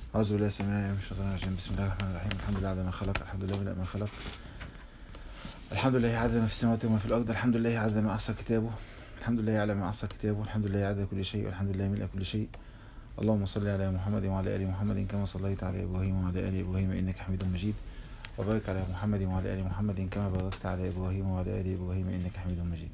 أعوذ بالله السميع العليم من الشيطان الرجيم بسم الله الرحمن الرحيم الحمد لله عدد ما خلق الحمد لله بدأ ما خلق الحمد لله عدد ما في السماوات وما في الأرض الحمد لله عدد ما أحصى كتابه الحمد لله على ما أحصى كتابه الحمد لله عدد كل شيء والحمد لله ملء كل شيء اللهم صل على محمد وعلى آل محمد كما صليت على إبراهيم وعلى آل إبراهيم إنك حميد مجيد وبارك على محمد وعلى آل محمد كما باركت على إبراهيم وعلى آل إبراهيم إنك حميد مجيد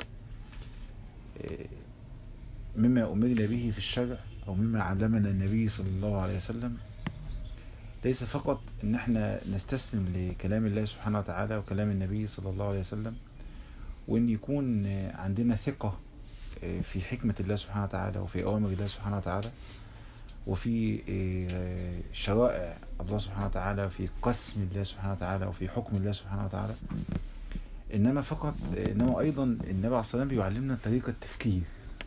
إيه، مما أمرنا به في الشرع أو مما علمنا النبي صلى الله عليه وسلم ليس فقط ان احنا نستسلم لكلام الله سبحانه وتعالى وكلام النبي صلى الله عليه وسلم وان يكون عندنا ثقة في حكمة الله سبحانه وتعالى وفي اوامر الله سبحانه وتعالى وفي شرائع الله سبحانه وتعالى في قسم الله سبحانه وتعالى وفي حكم الله سبحانه وتعالى انما فقط انما ايضا النبي عليه الصلاه والسلام بيعلمنا طريقه تفكير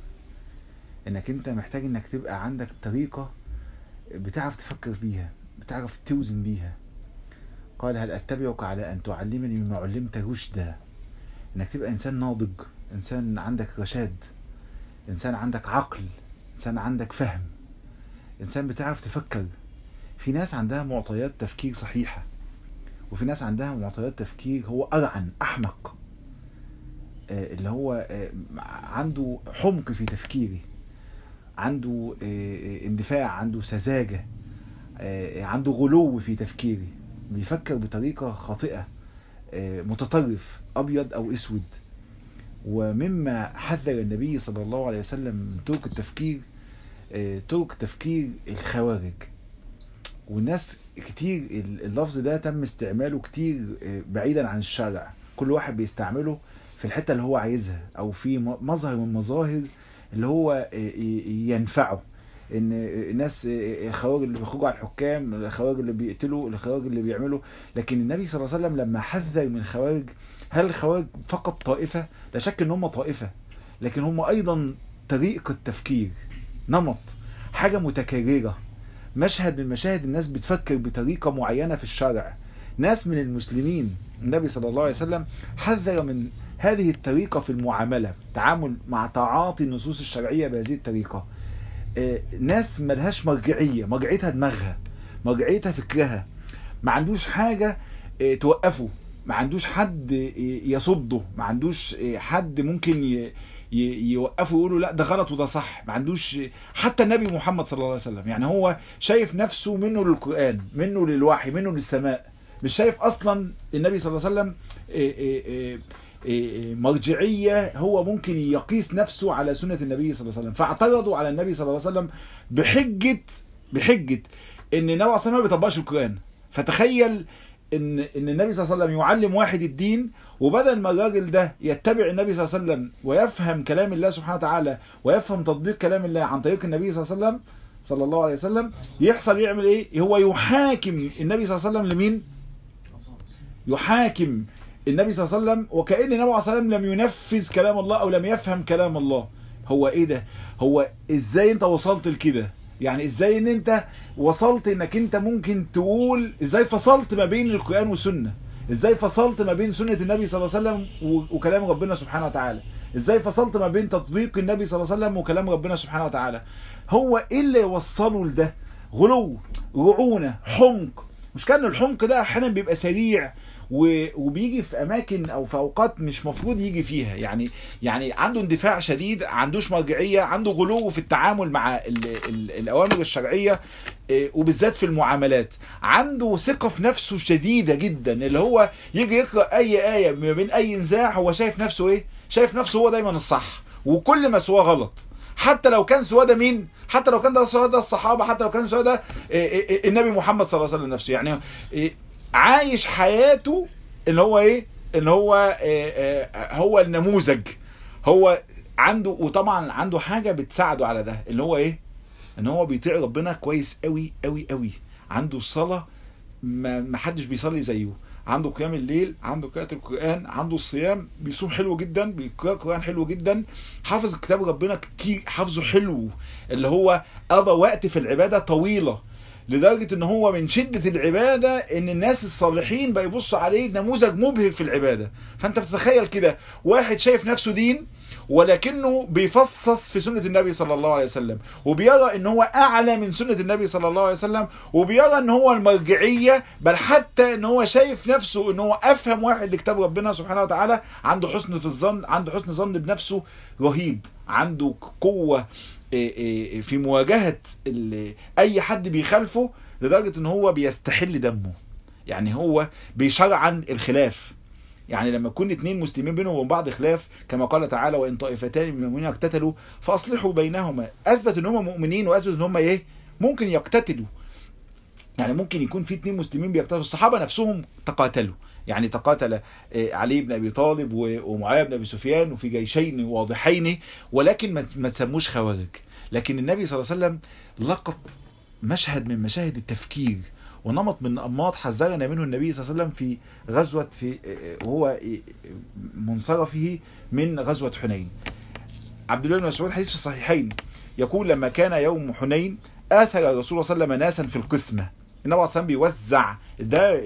انك انت محتاج انك تبقى عندك طريقه بتعرف تفكر بيها بتعرف توزن بيها قال هل اتبعك على ان تعلمني مما علمت رشدا انك تبقى انسان ناضج انسان عندك رشاد انسان عندك عقل انسان عندك فهم انسان بتعرف تفكر في ناس عندها معطيات تفكير صحيحة وفي ناس عندها معطيات تفكير هو أرعن أحمق آه، اللي هو آه، عنده حمق في تفكيره عنده آه، اندفاع عنده سذاجة آه، عنده غلو في تفكيره بيفكر بطريقة خاطئة آه، متطرف أبيض أو أسود ومما حذر النبي صلى الله عليه وسلم من طرق التفكير آه، طرق تفكير الخوارج والناس كتير اللفظ ده تم استعماله كتير آه، بعيدا عن الشرع كل واحد بيستعمله في الحتة اللي هو عايزها أو في م- مظهر من مظاهر اللي هو آه، ي- ينفعه ان الناس الخوارج اللي بيخرجوا على الحكام الخوارج اللي بيقتلوا الخوارج اللي بيعملوا لكن النبي صلى الله عليه وسلم لما حذر من الخوارج هل الخوارج فقط طائفة لا شك ان هم طائفة لكن هم ايضا طريقة تفكير نمط حاجة متكررة مشهد من مشاهد الناس بتفكر بطريقة معينة في الشرع ناس من المسلمين النبي صلى الله عليه وسلم حذر من هذه الطريقة في المعاملة تعامل مع تعاطي النصوص الشرعية بهذه الطريقة آه، ناس ملهاش مرجعية مرجعيتها دماغها مرجعيتها فكرها ما عندوش حاجة آه، توقفه ما عندوش حد آه، يصده ما عندوش آه، حد ممكن ي- ي- يوقفه ويقوله لا ده غلط وده صح ما عندوش حتى النبي محمد صلى الله عليه وسلم يعني هو شايف نفسه منه للقرآن منه للوحي منه للسماء مش شايف اصلا النبي صلى الله عليه وسلم آه، آه، آه، آه، مرجعية هو ممكن يقيس نفسه على سنة النبي صلى الله عليه وسلم فاعترضوا على النبي صلى الله عليه وسلم بحجة بحجة ان النبي صلى الله عليه وسلم ما بيطبقش القرآن فتخيل ان ان النبي صلى الله عليه وسلم يعلم واحد الدين وبدل ما الراجل ده يتبع النبي صلى الله عليه وسلم ويفهم كلام الله سبحانه وتعالى ويفهم تطبيق كلام الله عن طريق النبي صلى الله عليه وسلم صلى الله عليه وسلم يحصل يعمل ايه هو يحاكم النبي صلى الله عليه وسلم لمين يحاكم النبي صلى الله عليه وسلم وكأن النبي صلى الله عليه وسلم لم ينفذ كلام الله او لم يفهم كلام الله هو ايه ده هو ازاي انت وصلت لكده يعني ازاي ان انت وصلت انك انت ممكن تقول ازاي فصلت ما بين القرآن والسنة ازاي فصلت ما بين سنة النبي صلى الله عليه وسلم و- وكلام ربنا سبحانه وتعالى ازاي فصلت ما بين تطبيق النبي صلى الله عليه وسلم وكلام ربنا سبحانه وتعالى هو ايه اللي يوصله لده غلو رعونة حمق مش كان الحمق ده احيانا بيبقى سريع و- وبيجي في اماكن او في اوقات مش مفروض يجي فيها يعني يعني عنده اندفاع شديد عندوش مرجعيه عنده غلو في التعامل مع ال ال الاوامر الشرعيه إيه، وبالذات في المعاملات عنده ثقه في نفسه شديده جدا اللي هو يجي يقرا اي ايه ما بين اي نزاع هو شايف نفسه ايه شايف نفسه هو دايما الصح وكل ما سواه غلط حتى لو كان سواه ده مين حتى لو كان ده سواه ده الصحابه حتى لو كان سواه ده إيه، إيه، إيه، النبي محمد صلى الله عليه وسلم نفسه يعني إيه، عايش حياته ان هو ايه ان هو إيه، إيه، هو النموذج هو عنده وطبعا عنده حاجه بتساعده على ده اللي هو ايه ان هو بيطيع ربنا كويس قوي قوي قوي عنده الصلاه ما ما حدش بيصلي زيه عنده قيام الليل عنده قراءة القرآن عنده الصيام بيصوم حلو جدا بيقرأ القرآن حلو جدا حافظ كتاب ربنا كتير حافظه حلو اللي هو قضى وقت في العبادة طويلة لدرجة ان هو من شدة العبادة ان الناس الصالحين بيبصوا عليه نموذج مبهر في العبادة فانت بتتخيل كده واحد شايف نفسه دين ولكنه بيفصص في سنة النبي صلى الله عليه وسلم وبيرى ان هو اعلى من سنة النبي صلى الله عليه وسلم وبيرى ان هو المرجعية بل حتى ان هو شايف نفسه ان هو افهم واحد لكتاب ربنا سبحانه وتعالى عنده حسن في الظن عنده حسن ظن بنفسه رهيب عنده قوة في مواجهة اي حد بيخالفه لدرجة ان هو بيستحل دمه يعني هو بيشرعن الخلاف يعني لما يكون اتنين مسلمين بينهم وبين بعض خلاف كما قال تعالى وان طائفتان من المؤمنين اقتتلوا فاصلحوا بينهما اثبت ان هم مؤمنين واثبت ان هم ايه ممكن يقتتلوا يعني ممكن يكون في اتنين مسلمين بيقتتلوا الصحابه نفسهم تقاتلوا يعني تقاتل علي بن ابي طالب ومعاويه بن ابي سفيان وفي جيشين واضحين ولكن ما تسموش خوارج لكن النبي صلى الله عليه وسلم لقط مشهد من مشاهد التفكير ونمط من انماط حذرنا منه النبي صلى الله عليه وسلم في غزوه في وهو منصرفه من غزوه حنين. عبد الله بن مسعود حديث في الصحيحين يقول لما كان يوم حنين اثر الرسول صلى الله عليه وسلم ناسا في القسمه. النبي صلى بيوزع ده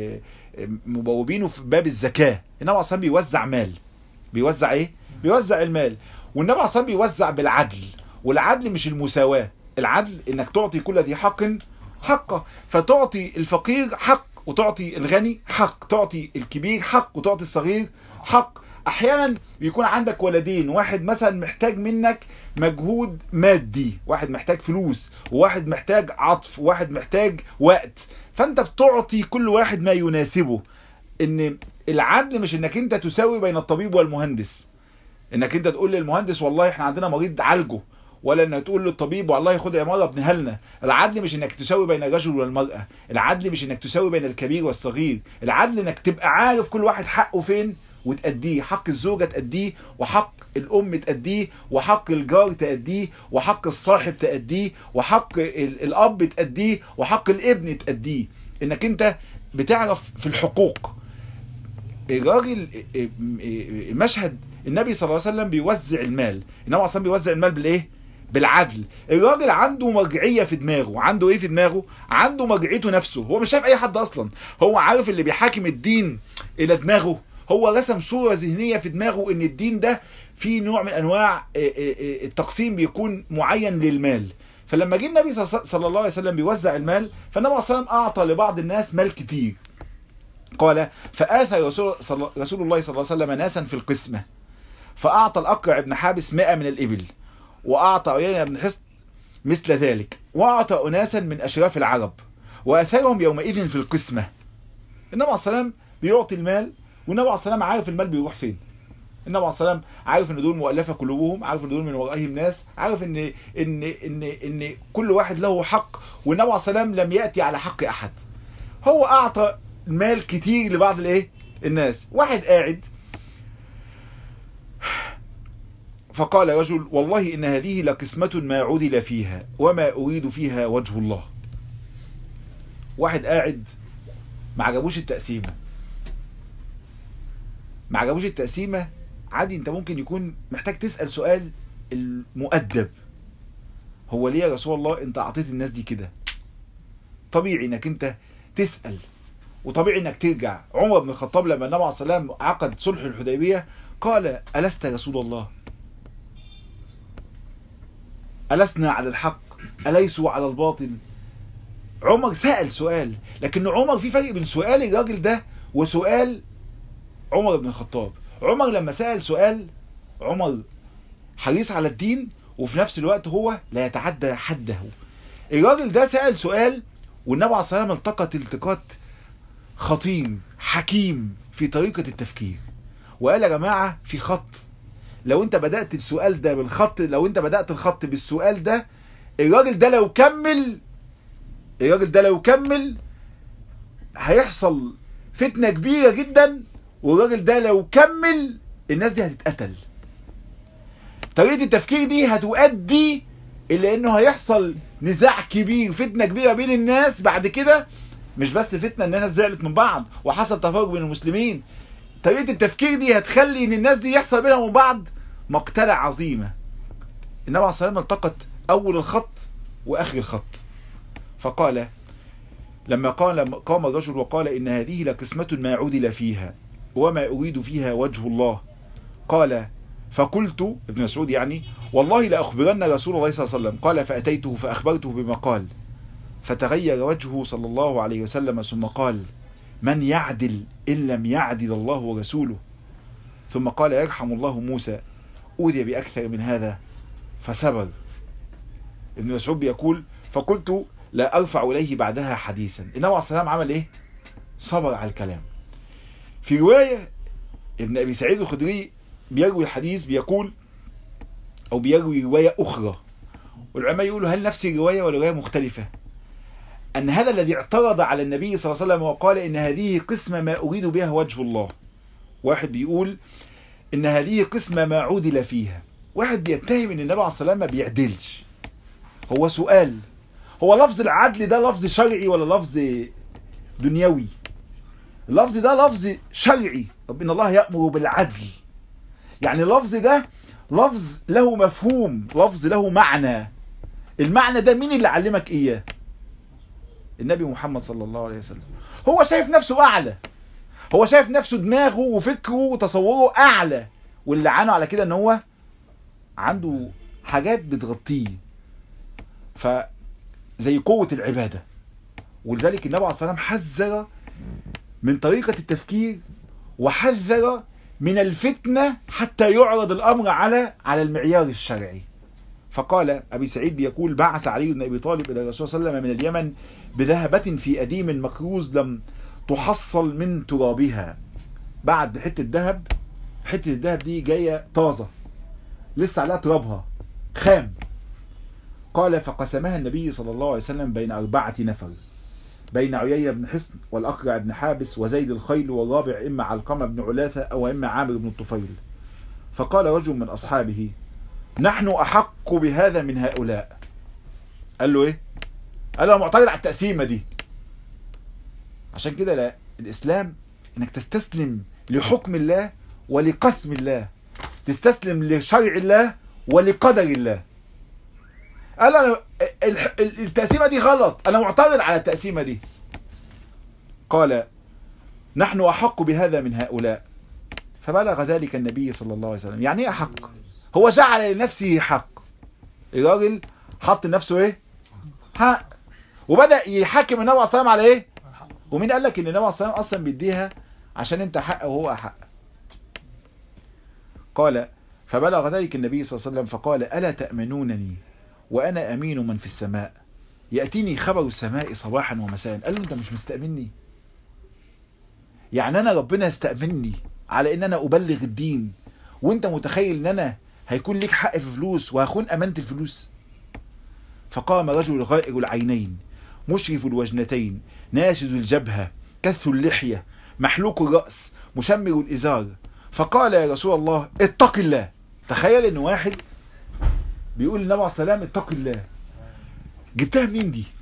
مبوبينه في باب الزكاه، النبي صلى بيوزع مال. بيوزع ايه؟ بيوزع المال والنبي صلى بيوزع بالعدل والعدل مش المساواه، العدل انك تعطي كل ذي حق حقه فتعطي الفقير حق وتعطي الغني حق تعطي الكبير حق وتعطي الصغير حق احيانا بيكون عندك ولدين واحد مثلا محتاج منك مجهود مادي واحد محتاج فلوس وواحد محتاج عطف وواحد محتاج وقت فانت بتعطي كل واحد ما يناسبه ان العدل مش انك انت تساوي بين الطبيب والمهندس انك انت تقول للمهندس والله احنا عندنا مريض عالجه ولا انك تقول للطبيب والله خد عماره ابنها لنا العدل مش انك تساوي بين الرجل والمراه العدل مش انك تساوي بين الكبير والصغير العدل انك تبقى عارف كل واحد حقه فين وتأديه حق الزوجة تأديه وحق الأم تأديه وحق الجار تأديه وحق الصاحب تأديه وحق الأب تأديه وحق الابن تأديه إنك أنت بتعرف في الحقوق الراجل مشهد النبي صلى الله عليه وسلم بيوزع المال النبي اصلا بيوزع المال بالايه بالعدل الراجل عنده مرجعيه في دماغه عنده ايه في دماغه عنده مرجعيته نفسه هو مش شايف اي حد اصلا هو عارف اللي بيحاكم الدين الى دماغه هو رسم صوره ذهنيه في دماغه ان الدين ده فيه نوع من انواع التقسيم بيكون معين للمال فلما جه النبي صلى الله عليه وسلم بيوزع المال فالنبي صلى الله عليه وسلم اعطى لبعض الناس مال كتير قال فآثر رسول, رسول الله صلى الله عليه وسلم ناسا في القسمة فأعطى الأقرع بن حابس مئة من الإبل وأعطى عيينة بن حصن مثل ذلك وأعطى أناسا من أشراف العرب وأثرهم يومئذ في القسمة النبي عليه السلام بيعطي المال والنبي عليه السلام عارف المال بيروح فين النبي عليه السلام عارف ان دول مؤلفه قلوبهم عارف ان دول من ورائهم ناس عارف ان ان ان ان كل واحد له حق والنبي عليه السلام لم ياتي على حق احد هو اعطى مال كتير لبعض الايه الناس واحد قاعد فقال رجل والله ان هذه لقسمة ما عدل فيها وما اريد فيها وجه الله واحد قاعد ما عجبوش التقسيمة ما عجبوش التقسيمة عادي انت ممكن يكون محتاج تسأل سؤال المؤدب هو ليه يا رسول الله انت اعطيت الناس دي كده طبيعي انك انت تسأل وطبيعي انك ترجع عمر بن الخطاب لما النبي عليه السلام عقد صلح الحديبيه قال ألست رسول الله ألسنا على الحق أليسوا على الباطل عمر سأل سؤال لكن عمر في فرق بين سؤال الراجل ده وسؤال عمر بن الخطاب عمر لما سأل سؤال عمر حريص على الدين وفي نفس الوقت هو لا يتعدى حده الراجل ده سأل سؤال والنبي عليه الصلاة والسلام التقط التقاط خطير حكيم في طريقة التفكير وقال يا جماعة في خط لو انت بدأت السؤال ده بالخط لو انت بدأت الخط بالسؤال ده الراجل ده لو كمل الراجل ده لو كمل هيحصل فتنة كبيرة جدا والراجل ده لو كمل الناس دي هتتقتل طريقة التفكير دي هتؤدي إلى إنه هيحصل نزاع كبير فتنة كبيرة بين الناس بعد كده مش بس فتنة إن الناس زعلت من بعض وحصل تفرق بين المسلمين طريقة التفكير دي هتخلي إن الناس دي يحصل بينهم وبين بعض مقتلة عظيمة النبي عليه الصلاة والسلام التقط أول الخط وآخر الخط فقال لما قال قام الرجل وقال إن هذه لقسمة ما عدل فيها وما أريد فيها وجه الله قال فقلت ابن مسعود يعني والله لأخبرن رسول الله صلى الله عليه وسلم قال فأتيته فأخبرته بما قال فتغير وجهه صلى الله عليه وسلم ثم قال من يعدل إن لم يعدل الله ورسوله ثم قال يرحم الله موسى أوذي بأكثر من هذا فصبر ابن مسعود بيقول فقلت لا أرفع إليه بعدها حديثا النبي عليه السلام عمل إيه؟ صبر على الكلام في رواية ابن أبي سعيد الخدري بيروي الحديث بيقول أو بيروي رواية أخرى والعلماء يقولوا هل نفس الرواية ولا رواية مختلفة أن هذا الذي اعترض على النبي صلى الله عليه وسلم وقال إن هذه قسمة ما أريد بها وجه الله واحد بيقول إن هذه قسمة ما عدل فيها واحد بيتهم إن النبي عليه الصلاة والسلام ما بيعدلش هو سؤال هو لفظ العدل ده لفظ شرعي ولا لفظ دنيوي اللفظ ده لفظ شرعي رب إن الله يأمر بالعدل يعني اللفظ ده لفظ له مفهوم لفظ له معنى المعنى ده مين اللي علمك إياه النبي محمد صلى الله عليه وسلم هو شايف نفسه أعلى هو شايف نفسه دماغه وفكره وتصوره أعلى واللي عانوا على كده إن هو عنده حاجات بتغطيه ف زي قوة العبادة ولذلك النبي عليه الصلاة والسلام حذر من طريقة التفكير وحذر من الفتنة حتى يعرض الأمر على على المعيار الشرعي فقال أبي سعيد بيقول بعث علي بن أبي طالب إلى الرسول صلى الله عليه وسلم من اليمن بذهبة في أديم مكروز لم تحصل من ترابها بعد حتة ذهب حتة الذهب دي جاية طازة لسه عليها ترابها خام قال فقسمها النبي صلى الله عليه وسلم بين أربعة نفر بين عيينة بن حصن والأقرع بن حابس وزيد الخيل والرابع إما علقمة بن علاثة أو إما عامر بن الطفيل فقال رجل من أصحابه نحن أحق بهذا من هؤلاء قال له إيه قال له معترض على التقسيمة دي عشان كده لا الإسلام إنك تستسلم لحكم الله ولقسم الله تستسلم لشرع الله ولقدر الله قال انا التقسيمه دي غلط انا معترض على التقسيمه دي قال نحن احق بهذا من هؤلاء فبلغ ذلك النبي صلى الله عليه وسلم يعني ايه احق هو جعل لنفسه حق الراجل حط لنفسه ايه حق وبدا يحاكم النبي عليه الصلاه على ايه ومين قال لك ان النبي عليه الصلاه اصلا بيديها عشان انت حق وهو حق قال فبلغ ذلك النبي صلى الله عليه وسلم فقال الا تامنونني وانا امين من في السماء ياتيني خبر السماء صباحا ومساء قال له انت مش مستامني يعني انا ربنا يستامني على ان انا ابلغ الدين وانت متخيل ان انا هيكون ليك حق في فلوس وهخون امانه الفلوس فقام رجل غائر العينين مشرف الوجنتين ناشز الجبهه كث اللحيه محلوق الراس مشمر الازار فقال يا رسول الله اتق الله تخيل ان واحد بيقول للنبي عليه السلام اتق الله جبتها منين دي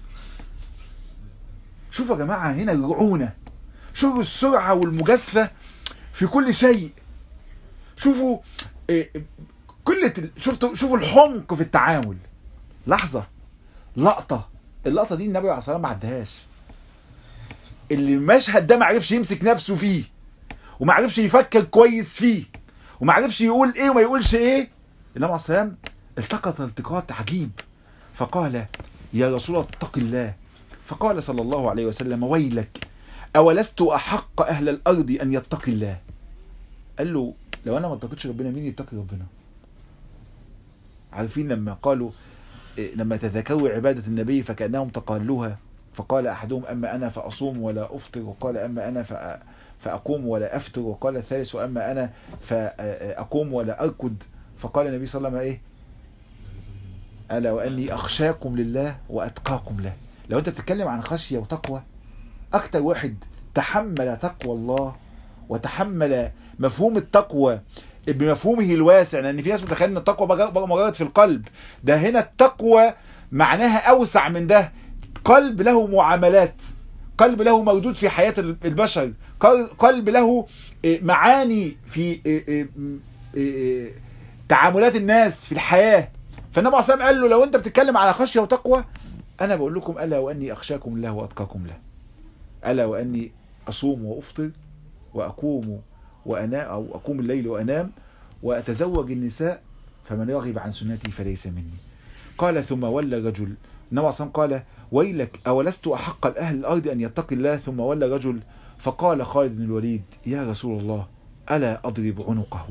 شوفوا يا جماعه هنا الرعونه شوفوا السرعه والمجازفه في كل شيء شوفوا إيه كل شفتوا شوفوا الحمق في التعامل لحظه لقطه اللقطه دي النبي عليه الصلاه والسلام ما عدهاش اللي المشهد ده ما عرفش يمسك نفسه فيه وما عرفش يفكر كويس فيه وما عرفش يقول ايه وما يقولش ايه النبي عليه الصلاه والسلام التقط التقاط عجيب فقال يا رسول الله اتق الله فقال صلى الله عليه وسلم ويلك أولست أحق أهل الأرض أن يتقي الله قال له لو أنا ما اتقيتش ربنا مين يتقي ربنا عارفين لما قالوا لما تذكروا عبادة النبي فكأنهم تقالوها فقال أحدهم أما أنا فأصوم ولا أفطر وقال أما أنا فأقوم ولا أفتر وقال الثالث أما أنا فأقوم ولا أركض فقال النبي صلى الله عليه وسلم إيه ألا وأني أخشاكم لله وأتقاكم له لو أنت بتتكلم عن خشية وتقوى أكتر واحد تحمل تقوى الله وتحمل مفهوم التقوى بمفهومه الواسع لأن في ناس متخيل أن التقوى مجرد في القلب ده هنا التقوى معناها أوسع من ده قلب له معاملات قلب له موجود في حياة البشر قلب له معاني في تعاملات الناس في الحياة فالنبي عليه الصلاه قال له لو انت بتتكلم على خشيه وتقوى انا بقول لكم الا واني اخشاكم الله واتقاكم له الا واني اصوم وافطر واقوم وانا او اقوم الليل وانام وأتزوج النساء فمن يرغب عن سنتي فليس مني قال ثم ولى رجل النبي صلى قال ويلك أولست أحق الأهل الأرض أن يتقي الله ثم ولى رجل فقال خالد بن الوليد يا رسول الله ألا أضرب عنقه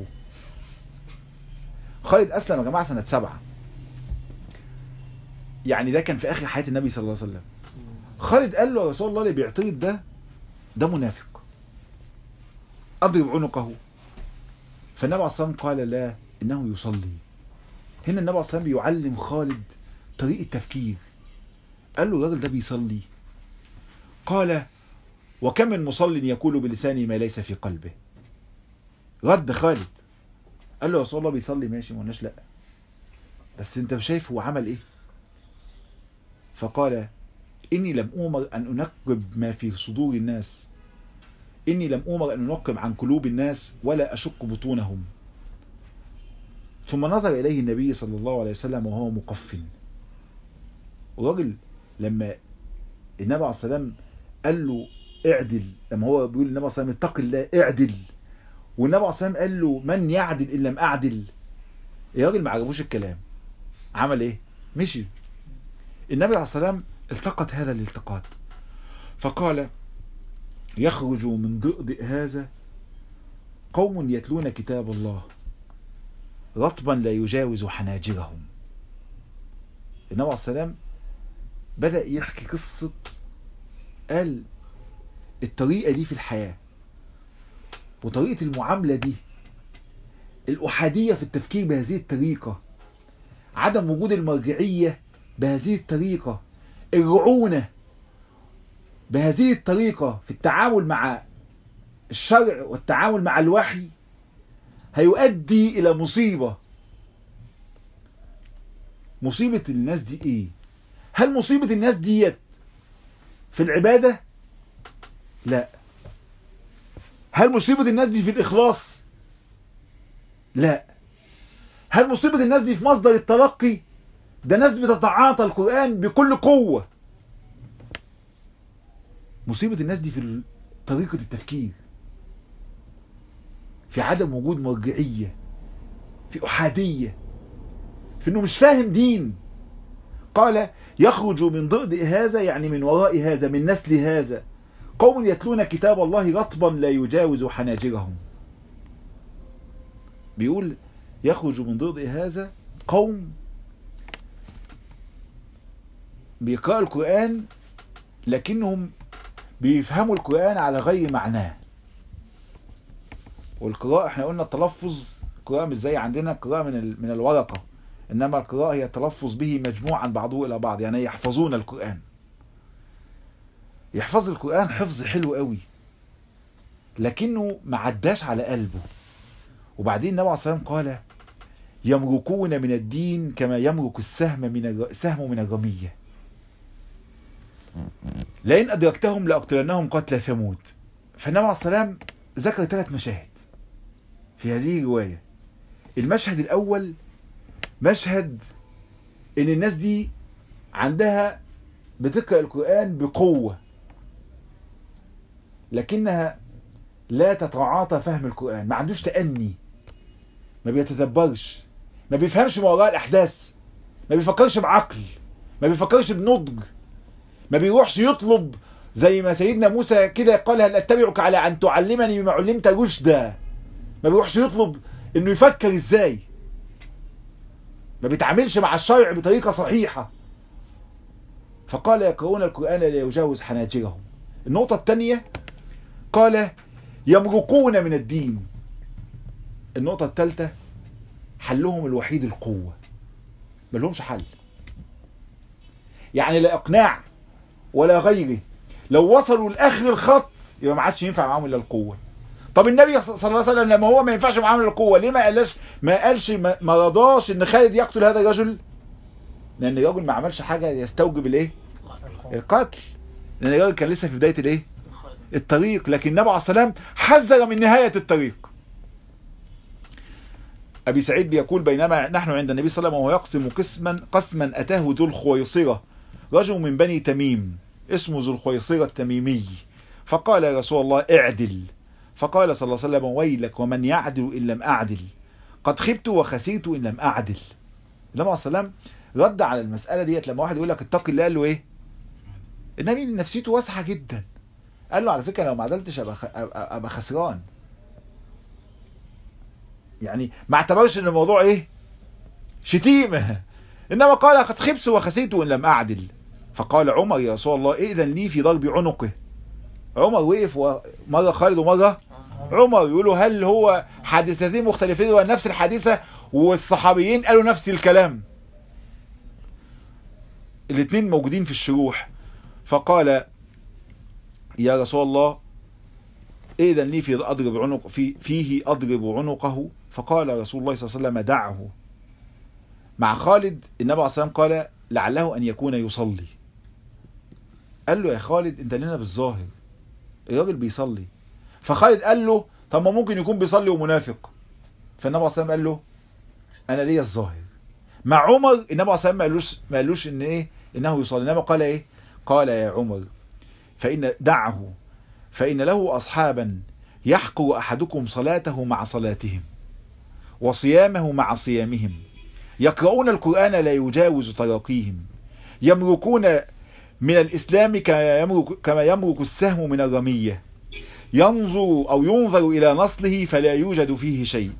خالد أسلم يا جماعة سنة سبعة يعني ده كان في آخر حياة النبي صلى الله عليه وسلم خالد قال له يا رسول الله اللي بيعترض ده ده منافق أضرب عنقه فالنبي عليه الصلاة والسلام قال لا إنه يصلي هنا النبي عليه الصلاة والسلام بيعلم خالد طريقة تفكير قال له الراجل ده بيصلي قال وكم من مصل يقول بلسانه ما ليس في قلبه رد خالد قال له يا رسول الله بيصلي ماشي ما قلناش لا بس انت شايف هو عمل ايه فقال اني لم امر ان انقب ما في صدور الناس اني لم امر ان انقب عن قلوب الناس ولا اشق بطونهم ثم نظر اليه النبي صلى الله عليه وسلم وهو مقفل الراجل لما النبي عليه الصلاه والسلام قال له اعدل لما هو بيقول النبي عليه الصلاه والسلام اتق الله اعدل والنبي عليه الصلاه والسلام قال له من يعدل ان لم اعدل الراجل ما عجبوش الكلام عمل ايه مشي النبي عليه الصلاه والسلام التقط هذا الالتقاط فقال يخرج من ضئضئ هذا قوم يتلون كتاب الله رطبا لا يجاوز حناجرهم النبي عليه السلام بدأ يحكي قصة قال الطريقة دي في الحياة وطريقة المعاملة دي الأحادية في التفكير بهذه الطريقة عدم وجود المرجعية بهذه الطريقة الرعونة بهذه الطريقة في التعامل مع الشرع والتعامل مع الوحي هيؤدي إلى مصيبة مصيبة الناس دي إيه؟ هل مصيبة الناس ديت في العبادة؟ لا هل مصيبة الناس دي في الإخلاص؟ لا هل مصيبة الناس دي في مصدر التلقي؟ ده ناس بتتعاطى القرآن بكل قوة مصيبة الناس دي في طريقة التفكير في عدم وجود مرجعية في أحادية في أنه مش فاهم دين قال يخرج من ضئضئ هذا يعني من وراء هذا من نسل هذا قوم يتلون كتاب الله رطبا لا يجاوز حناجرهم بيقول يخرج من ضئضئ هذا قوم بيقرأوا القرآن لكنهم بيفهموا القرآن على غير معناه والقراءة احنا قلنا التلفظ القراءة مش زي عندنا القراءة من من الورقة انما القراءة هي التلفظ به مجموعا بعضه الى بعض يعني يحفظون القرآن يحفظ القرآن حفظ حلو قوي لكنه ما عداش على قلبه وبعدين النبي عليه الصلاة والسلام قال يمرقون من الدين كما يمرق السهم من السهم من الرمية لئن أدركتهم لأقتلنهم قتل ثمود فالنبي عليه الصلاة والسلام ذكر ثلاث مشاهد في هذه الرواية المشهد الأول مشهد إن الناس دي عندها بتقرأ القرآن بقوة لكنها لا تتعاطى فهم القرآن ما عندوش تأني ما بيتدبرش ما بيفهمش ما وراء الأحداث ما بيفكرش بعقل ما بيفكرش بنضج ما بيروحش يطلب زي ما سيدنا موسى كده قال هل اتبعك على ان تعلمني بما علمت رشدا ما بيروحش يطلب انه يفكر ازاي ما بيتعاملش مع الشرع بطريقة صحيحة فقال يقرؤون القرآن لا يجاوز حناجرهم النقطة الثانية قال يمرقون من الدين النقطة الثالثة حلهم الوحيد القوة ما لهمش حل يعني لا إقناع ولا غيره لو وصلوا لاخر الخط يبقى ما عادش ينفع معاهم الا القوه طب النبي صلى الله عليه وسلم لما هو ما ينفعش معاهم الا القوه ليه ما قالش ما قالش ما, ما رضاش ان خالد يقتل هذا الرجل لان الرجل ما عملش حاجه يستوجب الايه القتل لان الرجل كان لسه في بدايه الايه الطريق لكن النبي عليه السلام حذر من نهايه الطريق ابي سعيد بيقول بينما نحن عند النبي صلى الله عليه وسلم وهو يقسم قسما قسما اتاه ذو الخويصره رجل من بني تميم اسمه ذو الخويصرة التميمي فقال يا رسول الله اعدل فقال صلى الله عليه وسلم ويلك ومن يعدل إن لم أعدل قد خبت وخسرت ان لم اعدل النبي عليه السلام رد على المساله ديت لما واحد يقول لك اتق الله قال له ايه النبي نفسيته واسعه جدا قال له على فكره لو ما عدلتش ابقى خ- ابقى أبقى خسران يعني ما اعتبرش ان الموضوع ايه شتيمه انما قال قد خبت وخسرت ان لم اعدل فقال عمر يا رسول الله ائذن لي في ضرب عنقه عمر وقف و- مره خالد ومره عمر يقولوا هل هو حادثتين مختلفتين ولا نفس الحادثه والصحابيين قالوا نفس الكلام الاثنين موجودين في الشروح فقال يا رسول الله إذن لي في أضرب عنق في فيه أضرب عنقه فقال رسول الله صلى الله عليه وسلم دعه مع خالد النبي عليه الصلاة والسلام قال لعله أن يكون يصلي قال له يا خالد أنت لنا بالظاهر الراجل بيصلي فخالد قال له طب ما ممكن يكون بيصلي ومنافق فالنبي عليه الصلاة والسلام قال له أنا ليا الظاهر مع عمر النبي عليه الصلاة والسلام ما قالوش ما قالوش إن إيه إنه يصلي إنما قال إيه قال يا عمر فإن دعه فإن له أصحابا يحقر أحدكم صلاته مع صلاتهم وصيامه مع صيامهم يقرؤون القرآن لا يجاوز تراقيهم يمركون من الإسلام كما يمرك, كما يمرك السهم من الرمية ينظر أو ينظر إلى نصله فلا يوجد فيه شيء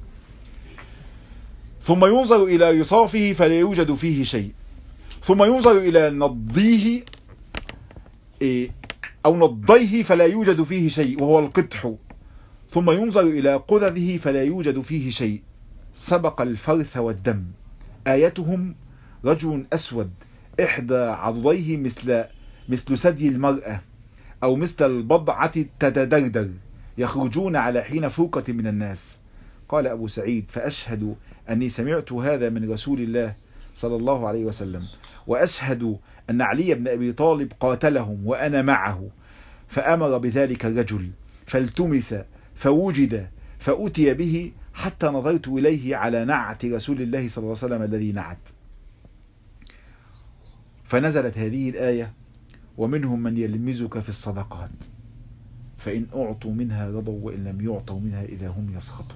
ثم ينظر إلى رصافه فلا يوجد فيه شيء ثم ينظر إلى نضيه إيه، أو نضيه فلا يوجد فيه شيء وهو القدح ثم ينظر إلى قذذه فلا يوجد فيه شيء سبق الفرث والدم آيتهم رجل أسود إحدى عضديه مثل مثل ثدي المرأة أو مثل البضعة تتدردر يخرجون على حين فوقة من الناس قال أبو سعيد فأشهد أني سمعت هذا من رسول الله صلى الله عليه وسلم وأشهد أن علي بن أبي طالب قاتلهم وأنا معه فأمر بذلك الرجل فالتمس فوجد فأتي به حتى نظرت إليه على نعت رسول الله صلى الله عليه وسلم الذي نعت فنزلت هذه الآية ومنهم من يلمزك في الصدقات فإن أعطوا منها رضوا وإن لم يعطوا منها إذا هم يسخطون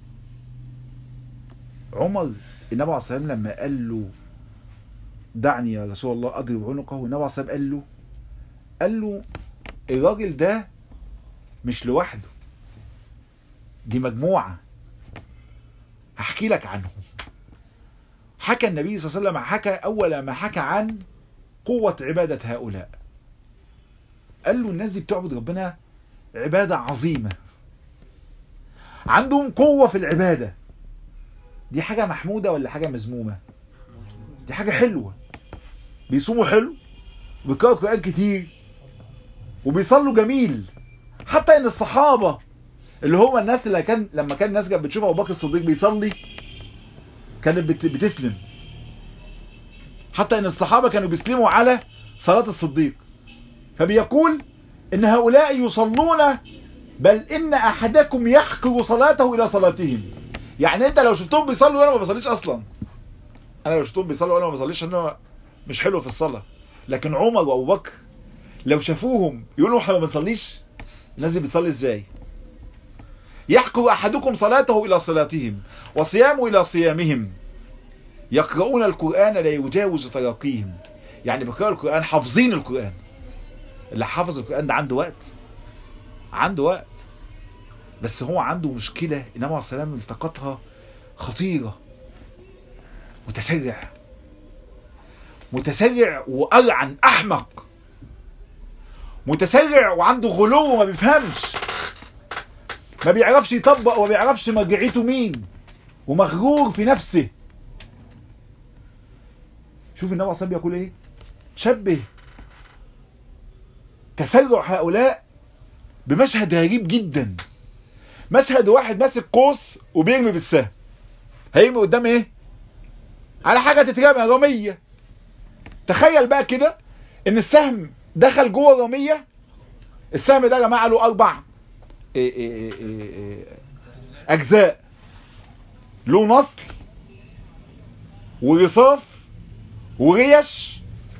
عمر النبي عليه الصلاة والسلام لما قال له دعني يا رسول الله أضرب عنقه النبي عليه الصلاة والسلام قال له قال له الراجل ده مش لوحده دي مجموعة هحكي لك عنهم حكى النبي صلى الله عليه وسلم حكى أول ما حكى عن قوة عبادة هؤلاء قال له الناس دي بتعبد ربنا عبادة عظيمة عندهم قوة في العبادة دي حاجة محمودة ولا حاجة مذمومة دي حاجة حلوة بيصوموا حلو وبيقرأوا قرآن كتير وبيصلوا جميل حتى ان الصحابة اللي هم الناس اللي كان لما كان الناس كانت بتشوف ابو بكر الصديق بيصلي كانت بت- بتسلم حتى ان الصحابة كانوا بيسلموا على صلاة الصديق فبيقول ان هؤلاء يصلون بل ان احدكم يحقر صلاته الى صلاتهم يعني انت لو شفتهم بيصلوا وانا ما بصليش اصلا انا لو شفتهم بيصلوا وانا ما بصليش انا مش حلو في الصلاه لكن عمر وابو بكر لو شافوهم يقولوا احنا ما بنصليش الناس دي بتصلي ازاي يحقر احدكم صلاته الى صلاتهم وصيامه الى صيامهم يقرؤون القران لا يجاوز تراقيهم يعني بيقرأوا القران حافظين القران اللي حافظ القران ده عنده وقت عنده وقت بس هو عنده مشكله النبي عليه السلام التقطها خطيره متسرع متسرع وأرعن أحمق متسرع وعنده غلو وما بيفهمش ما بيعرفش يطبق وما بيعرفش مرجعيته مين ومغرور في نفسه شوف النبي عليه الصلاه والسلام بيقول ايه شبه تسرع هؤلاء بمشهد غريب جدا مشهد واحد ماسك قوس وبيرمي بالسهم هيرمي قدام ايه على حاجه تترمي رميه تخيل بقى كده ان السهم دخل جوه الرميه السهم ده يا جماعه له اربع إيه إيه إيه إيه إيه اجزاء له نصل ورصاف وريش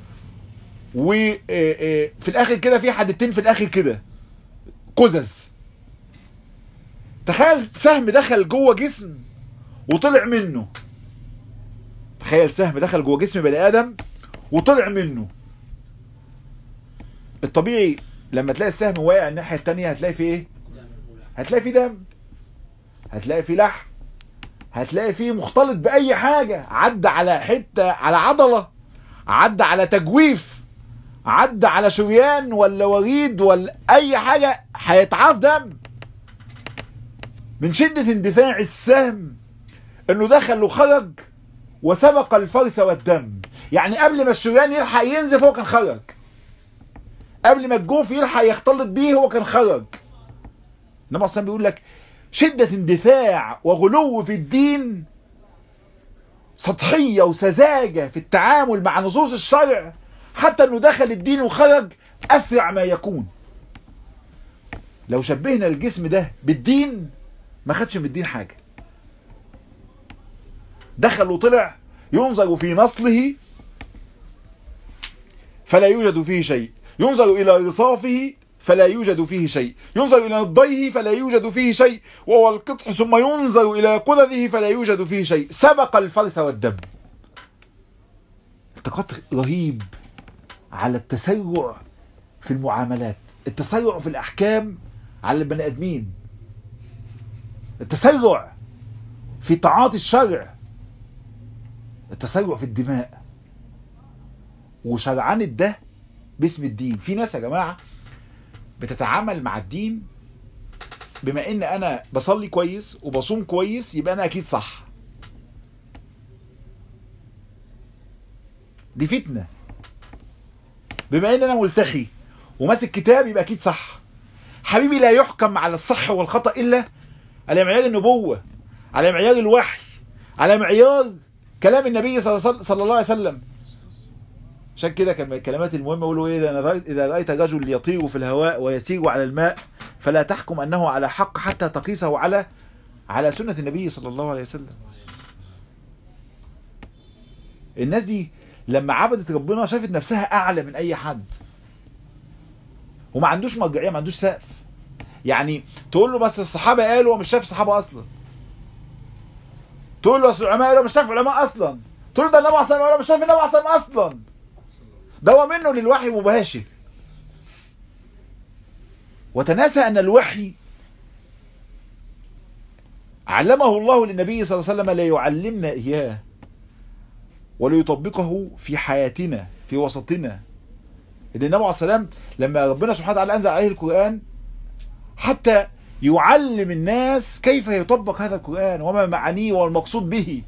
وفي الاخر كده في حدتين في الاخر كده قزز تخيل سهم دخل جوه جسم وطلع منه تخيل سهم دخل جوه جسم بني ادم وطلع منه الطبيعي لما تلاقي السهم واقع الناحيه التانية هتلاقي فيه ايه هتلاقي فيه دم هتلاقي فيه لحم هتلاقي فيه مختلط باي حاجه عدى على حته على عضله عدى على تجويف عدى على شريان ولا وريد ولا اي حاجه هيتعاص دم من شده اندفاع السهم انه دخل وخرج وسبق الفرس والدم يعني قبل ما الشريان يلحق ينزف هو كان خرج قبل ما الجوف يلحق يختلط بيه هو كان خرج انما اصلا بيقول لك شدة اندفاع وغلو في الدين سطحية وسذاجة في التعامل مع نصوص الشرع حتى انه دخل الدين وخرج اسرع ما يكون لو شبهنا الجسم ده بالدين ما خدش من الدين حاجة دخل وطلع ينظر في نصله فلا يوجد فيه شيء ينظر إلى رصافه فلا يوجد فيه شيء ينظر إلى نضيه فلا يوجد فيه شيء وهو القطح ثم ينظر إلى قدره فلا يوجد فيه شيء سبق الفرس والدم التقاط رهيب على التسرع في المعاملات التسرع في الأحكام على البني آدمين التسرع في تعاطي الشرع التسرع في الدماء وشرعنة ده باسم الدين في ناس يا جماعة بتتعامل مع الدين بما ان انا بصلي كويس وبصوم كويس يبقى انا اكيد صح دي فتنة بما ان انا ملتحي وماسك كتاب يبقى اكيد صح حبيبي لا يحكم على الصح والخطأ الا على معيار النبوة على معيار الوحي على معيار كلام النبي صلى الله عليه وسلم عشان كده كان من الكلمات المهمة يقولوا ايه انا رأيت اذا رأيت رجل يطير في الهواء ويسير على الماء فلا تحكم انه على حق حتى تقيسه على على سنة النبي صلى الله عليه وسلم الناس دي لما عبدت ربنا شافت نفسها اعلى من اي حد وما عندوش مرجعيه ما عندوش سقف يعني تقول له بس الصحابه قالوا هو مش شايف الصحابه اصلا تقول له بس العلماء قالوا مش شايف علماء اصلا تقول له ده النبي عليه الصلاه مش شايف النبي عليه اصلا ده هو منه للوحي مباشر وتناسى ان الوحي علمه الله للنبي صلى الله عليه وسلم لا يعلمنا اياه وليطبقه في حياتنا في وسطنا ان النبي عليه السلام لما ربنا سبحانه وتعالى انزل عليه القران حتى يعلم الناس كيف يطبق هذا القران وما معانيه والمقصود به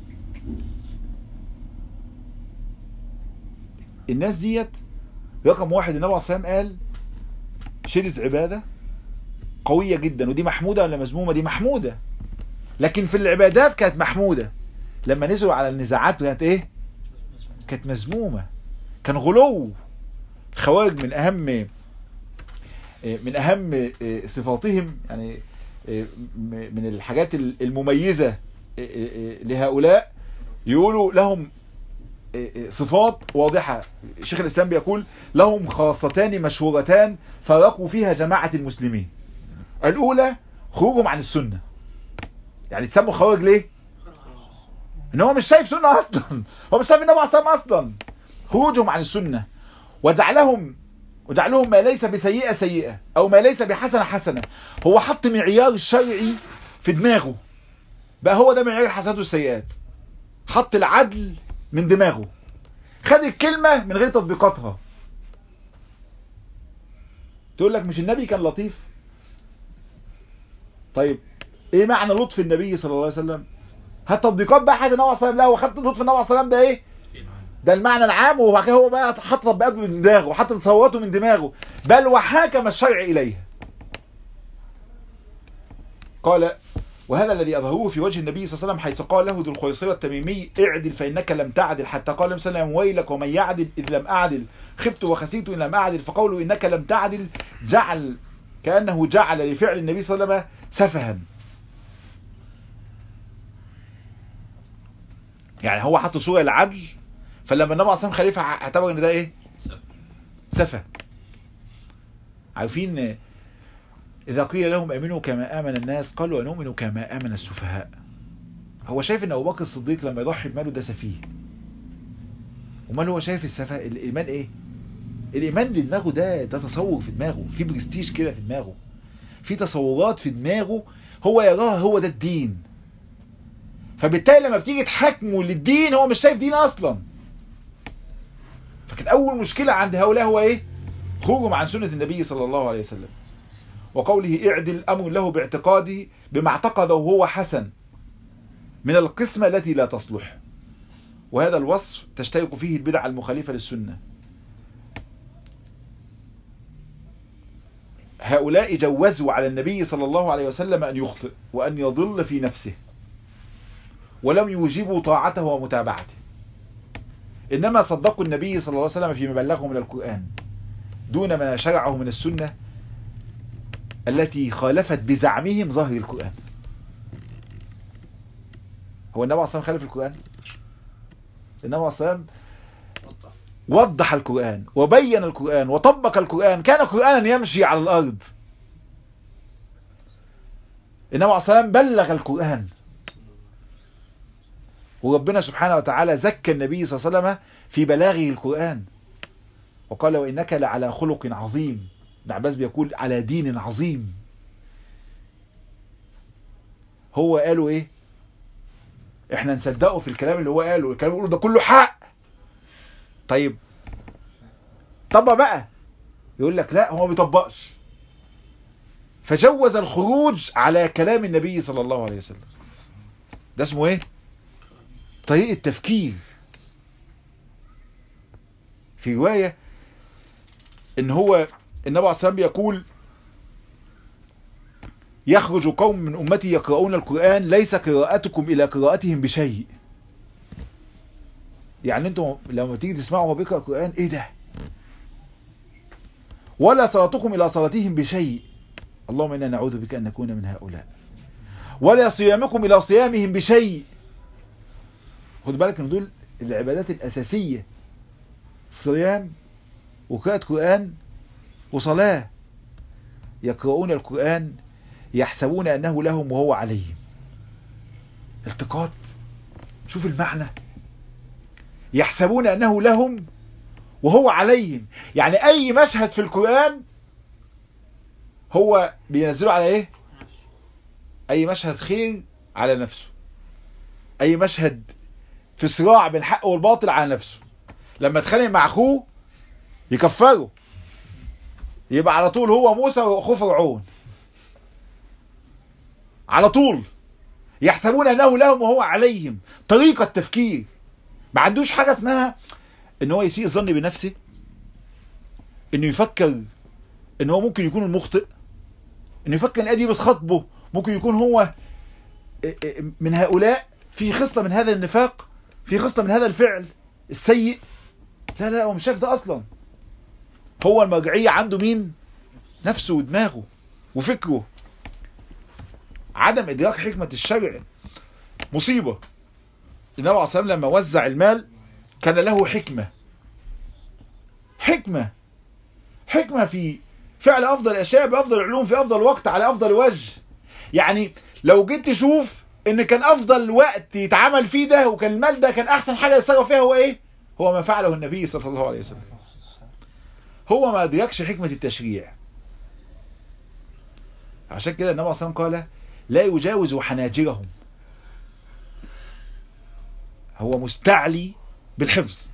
الناس ديت رقم واحد النبي عليه السلام قال شدة عبادة قوية جدا ودي محمودة ولا مذمومة دي محمودة لكن في العبادات كانت محمودة لما نزلوا على النزاعات كانت ايه كانت مذمومة كان غلو الخوارج من اهم من اهم صفاتهم يعني من الحاجات المميزة لهؤلاء يقولوا لهم صفات واضحة شيخ الإسلام بيقول لهم خاصتان مشهورتان فرقوا فيها جماعة المسلمين الأولى خروجهم عن السنة يعني تسموا خوارج ليه؟ ان هو مش شايف سنة اصلا هو مش شايف النبي عليه اصلا خروجهم عن السنة وجعلهم وجعلهم ما ليس بسيئة سيئة او ما ليس بحسنة حسنة هو حط معيار الشرعي في دماغه بقى هو ده معيار الحسنات والسيئات حط العدل من دماغه خد الكلمة من غير تطبيقاتها تقول لك مش النبي كان لطيف طيب ايه معنى لطف النبي صلى الله عليه وسلم هات تطبيقات بقى حاجه النبي صلى الله عليه وسلم لا هو خد لطف النبي صلى الله عليه وسلم ده ايه ده المعنى العام وبعد كده هو بقى حط تطبيقات من دماغه وحط تصوراته من دماغه بل وحاكم الشرع اليها قال وهذا الذي أظهره في وجه النبي صلى الله عليه وسلم حيث قال له ذو الخيصرة التميمي اعدل فإنك لم تعدل حتى قال النبي صلى الله عليه وسلم ويلك ومن يعدل إذ لم أعدل خبت وخسيت إن لم أعدل فقوله إنك لم تعدل جعل كأنه جعل لفعل النبي صلى الله عليه وسلم سفها يعني هو حط صورة العدل فلما النبي عليه خليفة اعتبر ان ده ايه سفه عارفين إذا قيل لهم امنوا كما آمن الناس قالوا ونؤمن كما آمن السفهاء هو شايف ان ابو بكر الصديق لما يضحي بماله ده سفيه امال هو شايف السفه الايمان ايه الايمان اللي دماغه ده ده تصور في دماغه في برستيج كده في دماغه في تصورات في دماغه هو يراها هو ده الدين فبالتالي لما بتيجي تحاكمه للدين هو مش شايف دين اصلا فكانت اول مشكله عند هؤلاء هو ايه خروجهم عن سنه النبي صلى الله عليه وسلم وقوله اعدل امر له باعتقاده بما اعتقده هو حسن من القسمه التي لا تصلح وهذا الوصف تشترك فيه البدع المخالفه للسنه هؤلاء جوزوا على النبي صلى الله عليه وسلم ان يخطئ وان يضل في نفسه ولم يوجبوا طاعته ومتابعته انما صدقوا النبي صلى الله عليه وسلم فيما بلغه من القران دون ما شرعه من السنه التي خالفت بزعمهم ظاهر القران هو النبي عليه الصلاه والسلام خالف القران النبي عليه الصلاه والسلام وضح القرآن وبين القرآن وطبق القرآن كان قرآنا يمشي على الأرض النبي عليه الصلاة والسلام بلغ القرآن وربنا سبحانه وتعالى زكى النبي صلى الله عليه وسلم في بلاغه القرآن وقال وإنك لعلى خلق عظيم ابن عباس بيقول على دين عظيم هو قالوا ايه احنا نصدقه في الكلام اللي هو قاله الكلام اللي ده كله حق طيب طبق بقى يقول لك لا هو ما بيطبقش فجوز الخروج على كلام النبي صلى الله عليه وسلم ده اسمه ايه طريقة تفكير في رواية ان هو النبي عليه الصلاة والسلام بيقول يخرج قوم من أمتي يقرؤون القرآن ليس قراءتكم إلى قراءتهم بشيء يعني انتم لما تيجي تسمعوا هو بيقرأ القرآن ايه ده ولا صلاتكم إلى صلاتهم بشيء اللهم إنا نعوذ بك أن نكون من هؤلاء ولا صيامكم إلى صيامهم بشيء خد بالك ان دول العبادات الأساسية صيام وقراءة قرآن وصلاة يقرؤون القرآن يحسبون أنه لهم وهو عليهم التقاط شوف المعنى يحسبون أنه لهم وهو عليهم يعني أي مشهد في القرآن هو بينزله على إيه أي مشهد خير على نفسه أي مشهد في صراع بين الحق والباطل على نفسه لما اتخانق مع أخوه يكفره يبقى على طول هو موسى واخوه فرعون على طول يحسبون انه لهم وهو عليهم طريقه تفكير ما عندوش حاجه اسمها ان هو يسيء الظن بنفسه انه يفكر ان هو ممكن يكون المخطئ انه يفكر ان دي بتخاطبه ممكن يكون هو من هؤلاء في خصله من هذا النفاق في خصله من هذا الفعل السيء لا لا هو مش شايف ده اصلا هو المرجعية عنده مين نفسه ودماغه وفكره عدم إدراك حكمة الشرع مصيبة النبي عليه الصلاة لما وزع المال كان له حكمة حكمة حكمة في فعل أفضل الأشياء بأفضل العلوم في أفضل وقت على أفضل وجه يعني لو جيت تشوف إن كان أفضل وقت يتعمل فيه ده وكان المال ده كان أحسن حاجة يتصرف فيها هو إيه؟ هو ما فعله النبي صلى الله عليه وسلم هو ما أدركش حكمة التشريع عشان كده النبي صلى الله عليه وسلم قال لا يجاوز حناجرهم هو مستعلي بالحفظ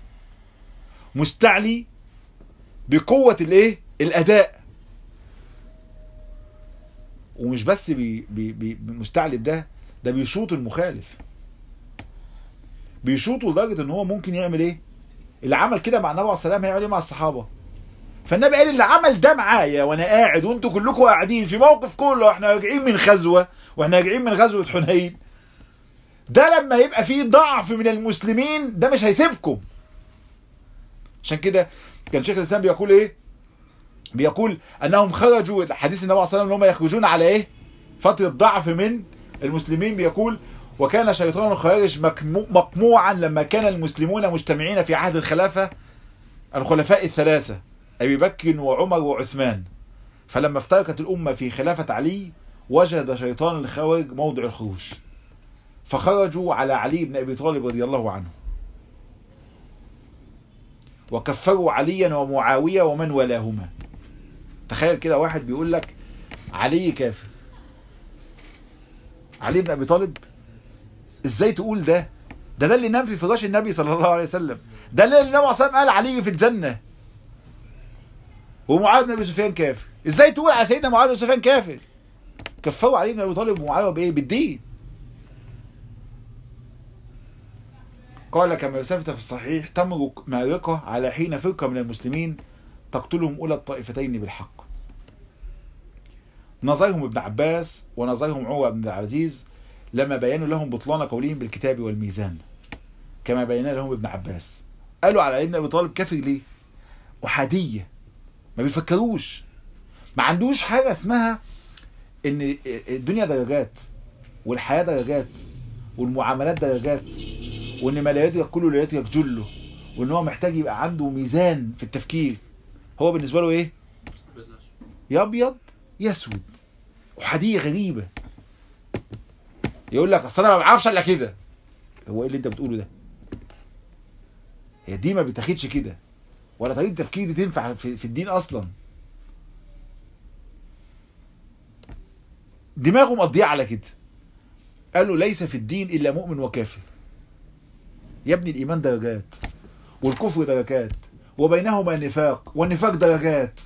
مستعلي بقوة الايه الأداء ومش بس بي بي بي مستعلي بده ده بيشوط المخالف بيشوطه لدرجة ان هو ممكن يعمل ايه اللي عمل كده مع النبي عليه الصلاة والسلام هيعمل ايه مع الصحابة فالنبي قال اللي عمل ده معايا وانا قاعد وانتوا كلكم قاعدين في موقف كله احنا راجعين من غزوه واحنا راجعين من غزوه حنين ده لما يبقى فيه ضعف من المسلمين ده مش هيسيبكم عشان كده كان شيخ الاسلام بيقول ايه بيقول انهم خرجوا حديث النبي عليه الصلاه والسلام ان هم يخرجون على ايه فتره ضعف من المسلمين بيقول وكان شيطان الخوارج مقموعا لما كان المسلمون مجتمعين في عهد الخلافه الخلفاء الثلاثه أبي بكر وعمر وعثمان فلما افترقت الأمة في خلافة علي وجد شيطان الخوارج موضع الخروج فخرجوا على علي بن ابي طالب رضي الله عنه وكفروا عليا ومعاويه ومن ولاهما تخيل كده واحد بيقول لك علي كافر علي بن ابي طالب ازاي تقول ده ده ده اللي نام في فراش النبي صلى الله عليه وسلم ده اللي النبي صلى الله عليه وسلم قال علي في الجنه ومعاويه بن ابي سفيان كافر ازاي تقول على سيدنا معاويه بن سفيان كافر كفروا علي بن ابي طالب ومعاويه بايه بالدين قال كما ثبت في الصحيح تمرق مارقه على حين فرقه من المسلمين تقتلهم اولى الطائفتين بالحق نظرهم ابن عباس ونظرهم عمر بن العزيز لما بينوا لهم بطلان قولهم بالكتاب والميزان كما بينا لهم ابن عباس قالوا على ابن ابي طالب كافر ليه احاديه ما بيفكروش ما عندوش حاجه اسمها ان الدنيا درجات والحياه درجات والمعاملات درجات وان ما لا يدرك كله لا يدرك جله وان هو محتاج يبقى عنده ميزان في التفكير هو بالنسبه له ايه يا ابيض يا اسود احاديه غريبه يقول لك اصل انا ما بعرفش الا كده هو ايه اللي انت بتقوله ده هي دي ما بتاخدش كده ولا طريقه التفكير دي تنفع في, في الدين اصلا دماغه مقضيه على كده قال له ليس في الدين الا مؤمن وكافر يا ابني الايمان درجات والكفر درجات وبينهما نفاق والنفاق درجات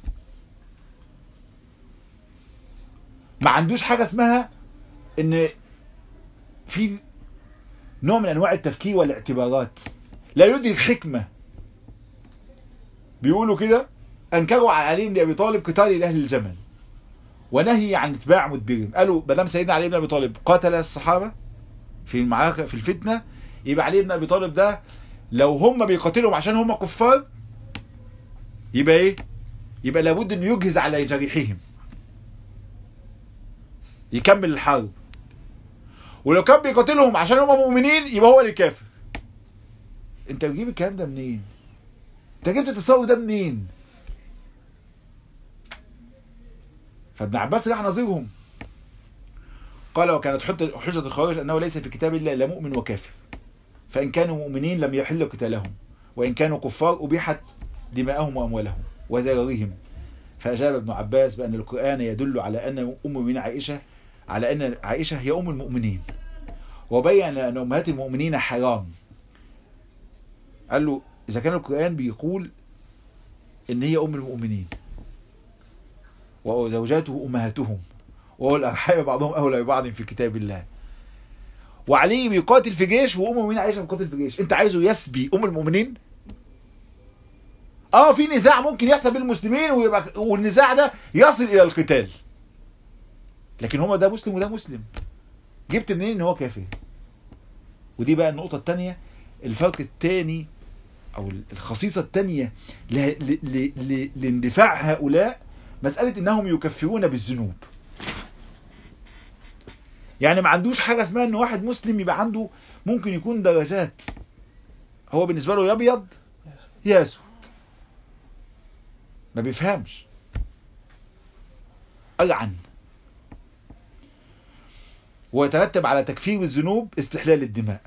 ما عندوش حاجه اسمها ان في نوع من انواع التفكير والاعتبارات لا يدرك حكمه بيقولوا كده انكروا على علي بن ابي طالب قتال اهل الجمل ونهي عن اتباع مدبرهم قالوا ما دام سيدنا علي بن ابي طالب قتل الصحابه في المعركه في الفتنه يبقى علي بن ابي طالب ده لو هم بيقاتلهم عشان هم كفار يبقى ايه يبقى لابد انه يجهز على جريحهم يكمل الحرب ولو كان بيقاتلهم عشان هم مؤمنين يبقى هو اللي كافر انت بتجيب الكلام ده منين انت جبت التصور ده منين فابن عباس راح نظيرهم قال وكانت حجة الخوارج أنه ليس في كتاب الله إلا مؤمن وكافر فإن كانوا مؤمنين لم يحل قتالهم وإن كانوا كفار أبيحت دماءهم وأموالهم وذراريهم فأجاب ابن عباس بأن القرآن يدل على أن أم المؤمنين عائشة على أن عائشة هي أم المؤمنين وبين أن أمهات المؤمنين حرام قال له إذا كان القرآن بيقول إن هي أم المؤمنين وزوجاته أمهاتهم وهو الأرحام بعضهم أولى ببعض في كتاب الله وعلي بيقاتل في جيش وأم المؤمنين عائشة بتقاتل في جيش أنت عايزه يسبي أم المؤمنين اه في نزاع ممكن يحصل بين المسلمين ويبقى والنزاع ده يصل الى القتال لكن هما ده مسلم وده مسلم جبت منين ان هو كافر ودي بقى النقطة الثانية الفرق الثاني او الخصيصة الثانية لاندفاع هؤلاء مسألة انهم يكفرون بالذنوب يعني ما عندوش حاجة اسمها ان واحد مسلم يبقى عنده ممكن يكون درجات هو بالنسبة له يا ابيض يا اسود ما بيفهمش ألعن ويترتب على تكفير الذنوب استحلال الدماء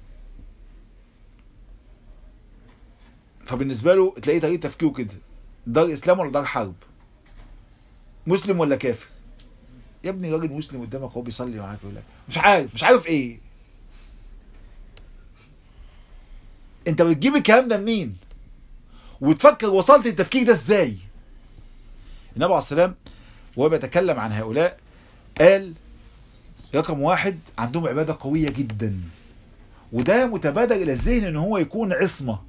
فبالنسبة له تلاقيه طريقة تفكيره كده دار إسلام ولا دار حرب مسلم ولا كافر يا ابني راجل مسلم قدامك هو بيصلي معاك يقول لك مش عارف مش عارف ايه انت بتجيب الكلام ده منين وتفكر وصلت التفكير ده ازاي النبي عليه السلام وهو بيتكلم عن هؤلاء قال رقم واحد عندهم عبادة قوية جدا وده متبادر إلى الذهن إن هو يكون عصمة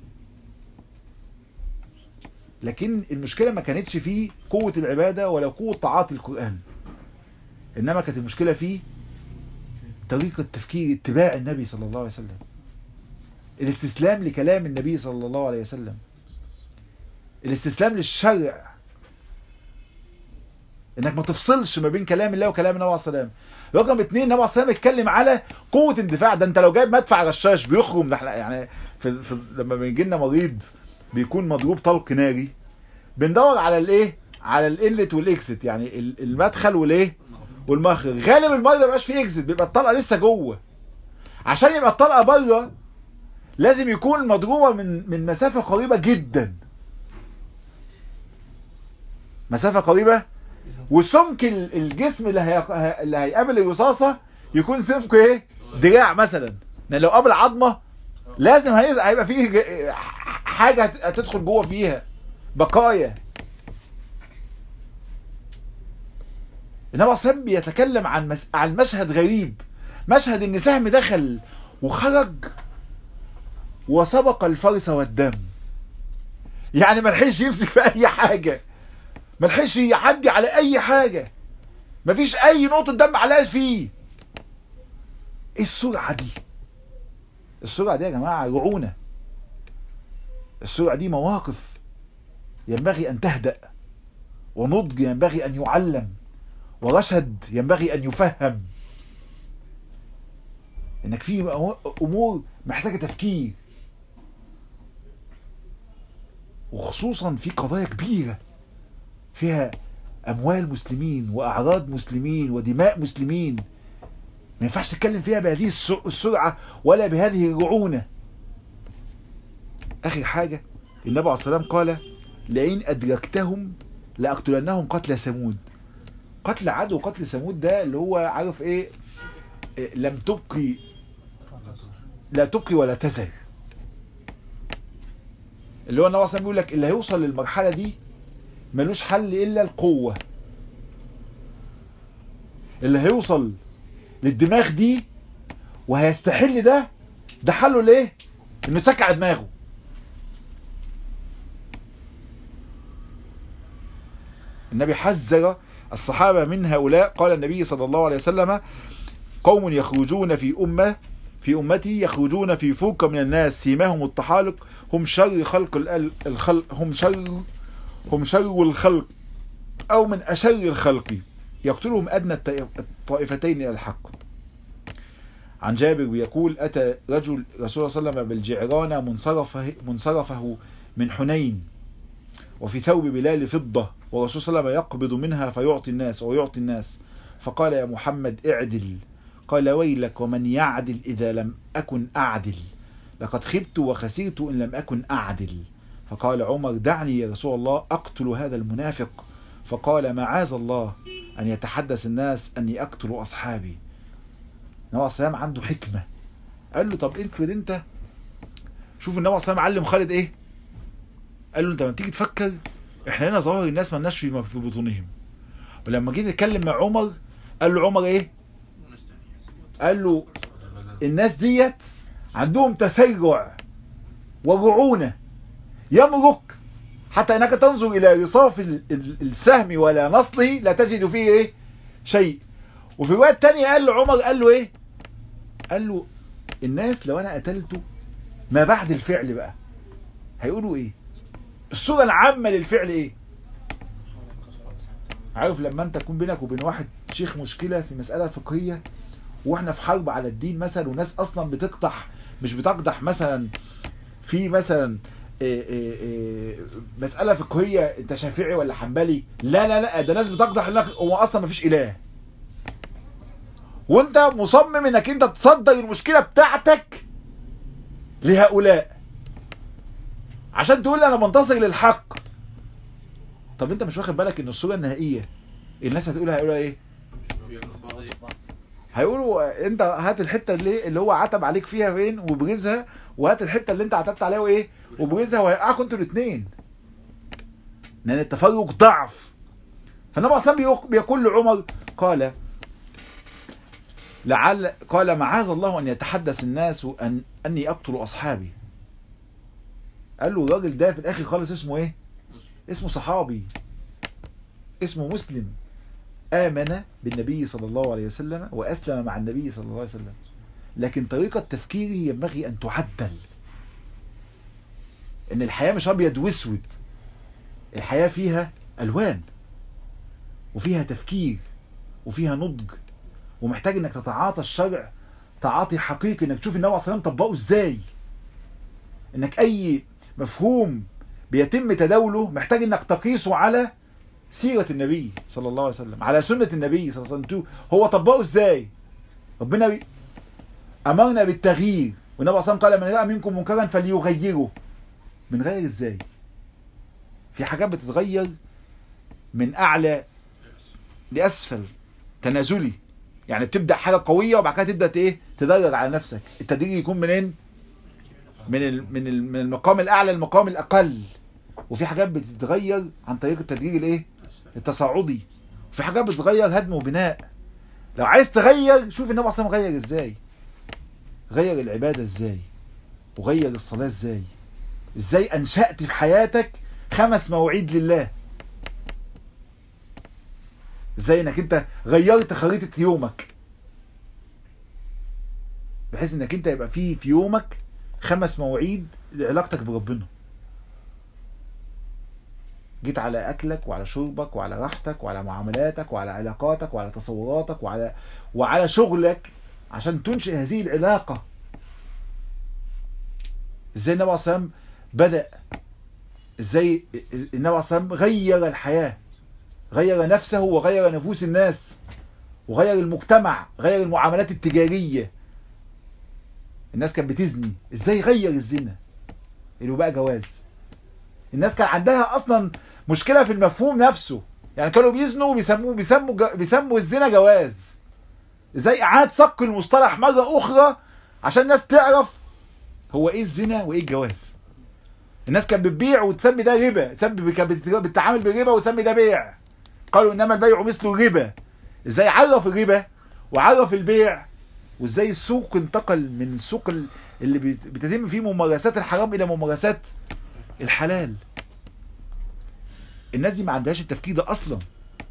لكن المشكلة ما كانتش فيه قوة العبادة ولا قوة تعاطي القرآن إنما كانت المشكلة فيه طريقة تفكير اتباع النبي صلى الله عليه وسلم الاستسلام لكلام النبي صلى الله عليه وسلم الاستسلام للشرع انك ما تفصلش ما بين كلام الله وكلام النبي عليه السلام رقم اثنين النبي عليه السلام اتكلم على قوه اندفاع ده انت لو جايب مدفع رشاش بيخرم ده احنا يعني في, في لما بيجي لنا مريض بيكون مضروب طلق ناري بندور على الايه على الانلت والاكزت يعني المدخل والايه والمخرج غالب المريض ما بيبقاش فيه اكزت بيبقى الطلقه لسه جوه عشان يبقى الطلقه بره لازم يكون مضروبه من من مسافه قريبه جدا مسافه قريبه وسمك ال- الجسم اللي هي... اللي هيقابل الرصاصه يكون سمكه ايه دراع مثلا لان لو قابل عظمه لازم هيز- هيبقى فيه ج- حاجه هت- هتدخل جوه فيها بقايا انما اصلا بيتكلم عن مس... عن مشهد غريب مشهد ان سهم دخل وخرج وسبق الفرس والدم يعني ما لحقش يمسك في اي حاجه ما لحقش يعدي على اي حاجه مفيش اي نقطه دم عليها فيه ايه السرعه دي السرعه دي يا جماعه رعونه السرعه دي مواقف ينبغي ان تهدأ ونضج ينبغي ان يعلم ورشد ينبغي ان يفهم انك في امور محتاجه تفكير وخصوصا في قضايا كبيره فيها اموال مسلمين واعراض مسلمين ودماء مسلمين ما ينفعش تتكلم فيها بهذه الس- السرعه ولا بهذه الرعونه اخر حاجه النبي عليه الصلاه والسلام قال لئن ادركتهم لاقتلنهم قتل ثمود قتل عاد وقتل ثمود ده اللي هو عارف ايه إيه، لم تبقي لا تبقي ولا تذر اللي هو النبي اصلا بيقول لك اللي هيوصل للمرحله دي ملوش حل الا القوه اللي هيوصل للدماغ دي وهيستحل ده ده حله ليه انه يتسكع على دماغه النبي حذر الصحابة من هؤلاء قال النبي صلى الله عليه وسلم قوم يخرجون في أمة في أمتي يخرجون في فوق من الناس سيماهم التحالق هم شر خلق ال- الخلق هم شر هم شر الخلق أو من أشر الخلق يقتلهم أدنى الت- الطائفتين إلى الحق عن جابر بيقول أتى رجل رسول الله صلى الله عليه وسلم بالجعرانة منصرفه, منصرفه من حنين وفي ثوب بلال فضة والرسول صلى الله عليه وسلم يقبض منها فيعطي الناس ويعطي الناس فقال يا محمد اعدل قال ويلك ومن يعدل إذا لم أكن أعدل لقد خبت وخسرت إن لم أكن أعدل فقال عمر دعني يا رسول الله أقتل هذا المنافق فقال معاذ الله أن يتحدث الناس أني أقتل أصحابي النبي عليه السلام عنده حكمة قال له طب افرض انت شوف النبي عليه السلام علم خالد ايه قال له انت لما تيجي تفكر احنا هنا ظواهر الناس مالناش في في بطونهم ولما جيت اتكلم مع عمر قال له عمر ايه قال له الناس ديت عندهم تسرع ورعونة يمرك حتى انك تنظر الى رصاف ال- ال- السهم ولا نصله لا تجد فيه ايه شيء وفي رواية تانية قال له عمر قال له ايه قال له الناس لو انا قتلته ما بعد الفعل بقى هيقولوا ايه الصورة العامة للفعل ايه عارف لما انت تكون بينك وبين واحد شيخ مشكلة في مسألة فقهية واحنا في حرب على الدين مثلا وناس اصلا بتقدح مش بتقدح مثلا في مثلا إيه إيه إيه مسألة فقهية انت شافعي ولا حنبلي لا لا لا ده ناس بتقدح لك هو اصلا مفيش اله وانت مصمم انك انت تصدر المشكلة بتاعتك لهؤلاء عشان تقول لي انا بنتصر للحق طب انت مش واخد بالك ان الصورة النهائية الناس هتقولها هيقولها ايه هيقولوا انت هات الحته اللي اللي هو عتب عليك فيها فين وبرزها وهات الحته اللي انت عتبت عليها وايه وبرزها وهيقعكوا انتوا الاثنين لان التفرق ضعف فالنبي اصلا بيقول لعمر قال لعل قال معاذ الله ان يتحدث الناس ان اني اقتل اصحابي قال له الراجل ده في الاخر خالص اسمه ايه اسمه صحابي اسمه مسلم آمن بالنبي صلى الله عليه وسلم وأسلم مع النبي صلى الله عليه وسلم لكن طريقة تفكيره ينبغي أن تعدل إن الحياة مش أبيض وأسود الحياة فيها ألوان وفيها تفكير وفيها نضج ومحتاج إنك تتعاطى الشرع تعاطي حقيقي إنك تشوف النبي عليه الصلاة والسلام طبقه إزاي إنك أي مفهوم بيتم تداوله محتاج إنك تقيسه على سيرة النبي صلى الله عليه وسلم على سنة النبي صلى الله عليه وسلم هو طبقه ازاي ربنا بي... امرنا بالتغيير والنبي صلى الله عليه وسلم قال من راى منكم منكرا فليغيره من غير ازاي في حاجات بتتغير من اعلى لاسفل تنازلي يعني بتبدا حاجه قويه وبعد كده تبدا ايه تدرج على نفسك التدريج يكون منين من ال من ال من المقام الاعلى للمقام الاقل وفي حاجات بتتغير عن طريق التدريج الايه التصاعدي وفي حاجات بتتغير هدم وبناء لو عايز تغير شوف النبي صلى الله عليه وسلم غير ازاي غير العباده ازاي وغير الصلاه ازاي ازاي انشأت في حياتك خمس مواعيد لله ازاي انك انت غيرت خريطة يومك بحيث انك انت يبقى في في يومك خمس مواعيد لعلاقتك بربنا جيت على اكلك وعلى شربك وعلى راحتك وعلى معاملاتك وعلى علاقاتك وعلى تصوراتك وعلى وعلى شغلك عشان تنشئ هذه العلاقة ازاي النبي صلى الله عليه وسلم بدأ ازاي النبي صلى الله عليه وسلم غير الحياة غير نفسه وغير نفوس الناس وغير المجتمع غير المعاملات التجارية الناس كانت بتزني ازاي غير الزنا اللي بقى جواز الناس كان عندها اصلا مشكلة في المفهوم نفسه يعني كانوا بيزنوا وبيسموه بيسموا جو بيسموا الزنا جواز ازاي اعاد صك المصطلح مرة اخرى عشان الناس تعرف هو ايه الزنا وايه الجواز الناس كانت بتبيع وتسمي ده ربا تسمي كانت بتتعامل بالربا وتسمي ده بيع قالوا انما البيع مثل الربا ازاي عرف الربا وعرف البيع وازاي السوق انتقل من السوق اللي بتتم فيه ممارسات الحرام الى ممارسات الحلال الناس دي ما عندهاش التفكير ده اصلا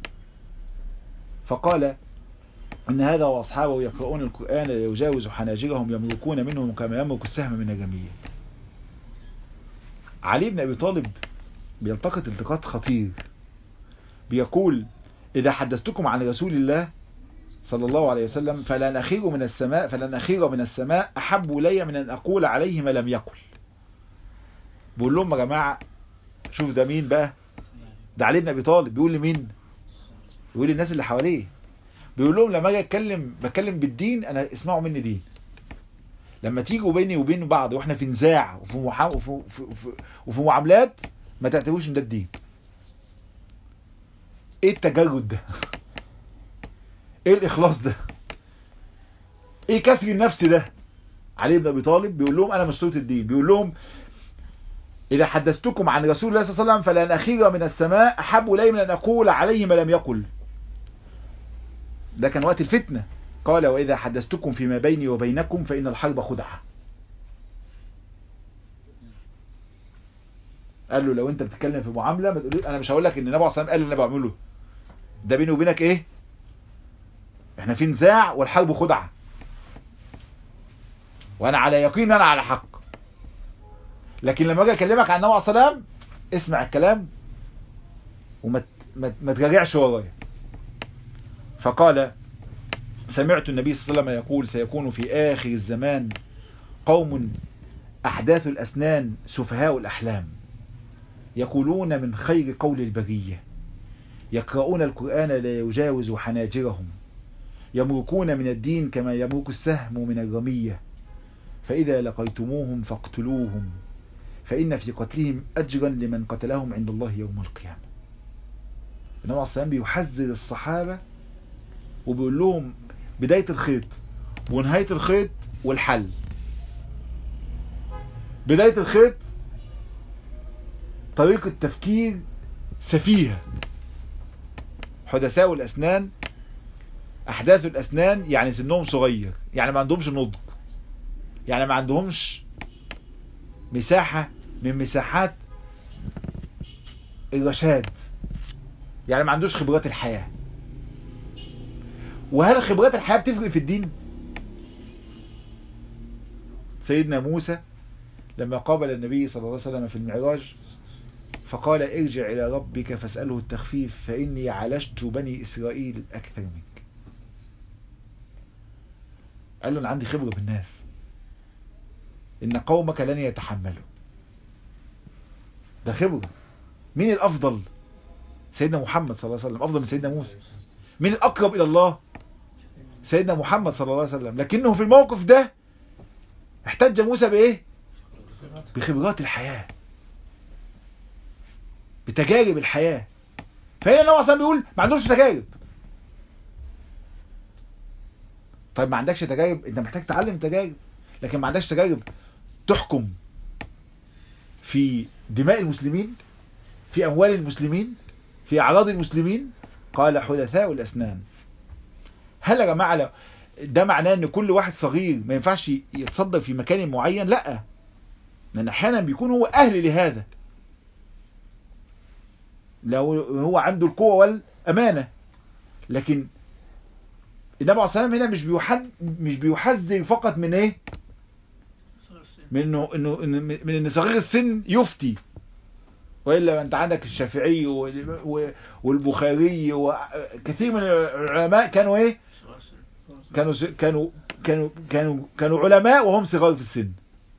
فقال ان هذا واصحابه يقرؤون القران لا يجاوز حناجرهم يملكون منه كما يملك السهم من الجميع علي بن ابي طالب بيلتقط التقاط خطير بيقول إذا حدثتكم عن رسول الله صلى الله عليه وسلم فلن أخير من السماء فلن أخير من السماء أحب إلي من أن أقول عليه ما لم يقل بقول لهم يا جماعة شوف ده مين بقى ده علي بن أبي طالب بيقول لمين بيقول للناس اللي حواليه بيقول لهم لما أجي أتكلم بتكلم بالدين أنا اسمعوا مني دين لما تيجوا بيني وبين بعض واحنا في نزاع وفي, محا... وفي... وفي... وفي... وفي معاملات ما تعتبروش ان ده الدين ايه التجرد ده ايه الاخلاص ده ايه كسر النفس ده علي بن ابي طالب بيقول لهم انا مش صوت الدين بيقول لهم اذا حدثتكم عن رسول الله صلى الله عليه وسلم فلن اخير من السماء احب الي من ان اقول عليه ما لم يقل ده كان وقت الفتنه قال واذا حدثتكم فيما بيني وبينكم فان الحرب خدعه قال له لو انت بتتكلم في معامله ما تقولي انا مش هقول لك ان النبي عليه الصلاه قال اللي انا بعمله ده بيني وبينك ايه احنا في نزاع والحرب خدعه وانا على يقين انا على حق لكن لما اجي اكلمك عن النبي عليه الصلاه اسمع الكلام وما ما, ما تراجعش ورايا فقال سمعت النبي صلى الله عليه وسلم يقول سيكون في اخر الزمان قوم احداث الاسنان سفهاء الاحلام يقولون من خير قول البرية يقرؤون القرآن لا يجاوز حناجرهم يمركون من الدين كما يمرك السهم من الرمية فإذا لقيتموهم فاقتلوهم فإن في قتلهم أجرا لمن قتلهم عند الله يوم القيامة النبي عليه الصلاة بيحذر الصحابة وبيقول لهم بداية الخيط ونهاية الخيط والحل بداية الخيط طريقة تفكير سفيهة حدثاء الأسنان أحداث الأسنان يعني سنهم صغير يعني ما عندهمش نضج يعني ما عندهمش مساحة من مساحات الرشاد يعني ما عندوش خبرات الحياة وهل خبرات الحياة بتفرق في الدين سيدنا موسى لما قابل النبي صلى الله عليه وسلم في المعراج فقال ارجع إلى ربك فاسأله التخفيف فإني عالجت بني إسرائيل أكثر منك قال له أنا عندي خبرة بالناس إن قومك لن يتحملوا ده خبرة مين الأفضل سيدنا محمد صلى الله عليه وسلم أفضل من سيدنا موسى مين الأقرب إلى الله سيدنا محمد صلى الله عليه وسلم لكنه في الموقف ده احتج موسى بايه بخبرات الحياه بتجارب الحياه فهنا النبي اصلا بيقول ما عندوش تجارب طيب ما عندكش تجارب انت محتاج تعلم تجارب لكن ما عندكش تجارب تحكم في دماء المسلمين في اموال المسلمين في اعراض المسلمين قال حدثاء الاسنان هل يا جماعه لو- ده معناه ان كل واحد صغير ما ينفعش يتصدر في مكان معين لا لان احيانا بيكون هو اهل لهذا لو هو عنده القوه والامانه لكن النبي عليه الصلاه والسلام هنا مش بيحد مش بيحذر فقط من ايه من انه انه إن- من ان صغير السن يفتي والا انت عندك الشافعي وال- و- والبخاري وكثير من العلماء كانوا ايه كانوا س- كانوا كانوا كانوا كانوا علماء وهم صغار في السن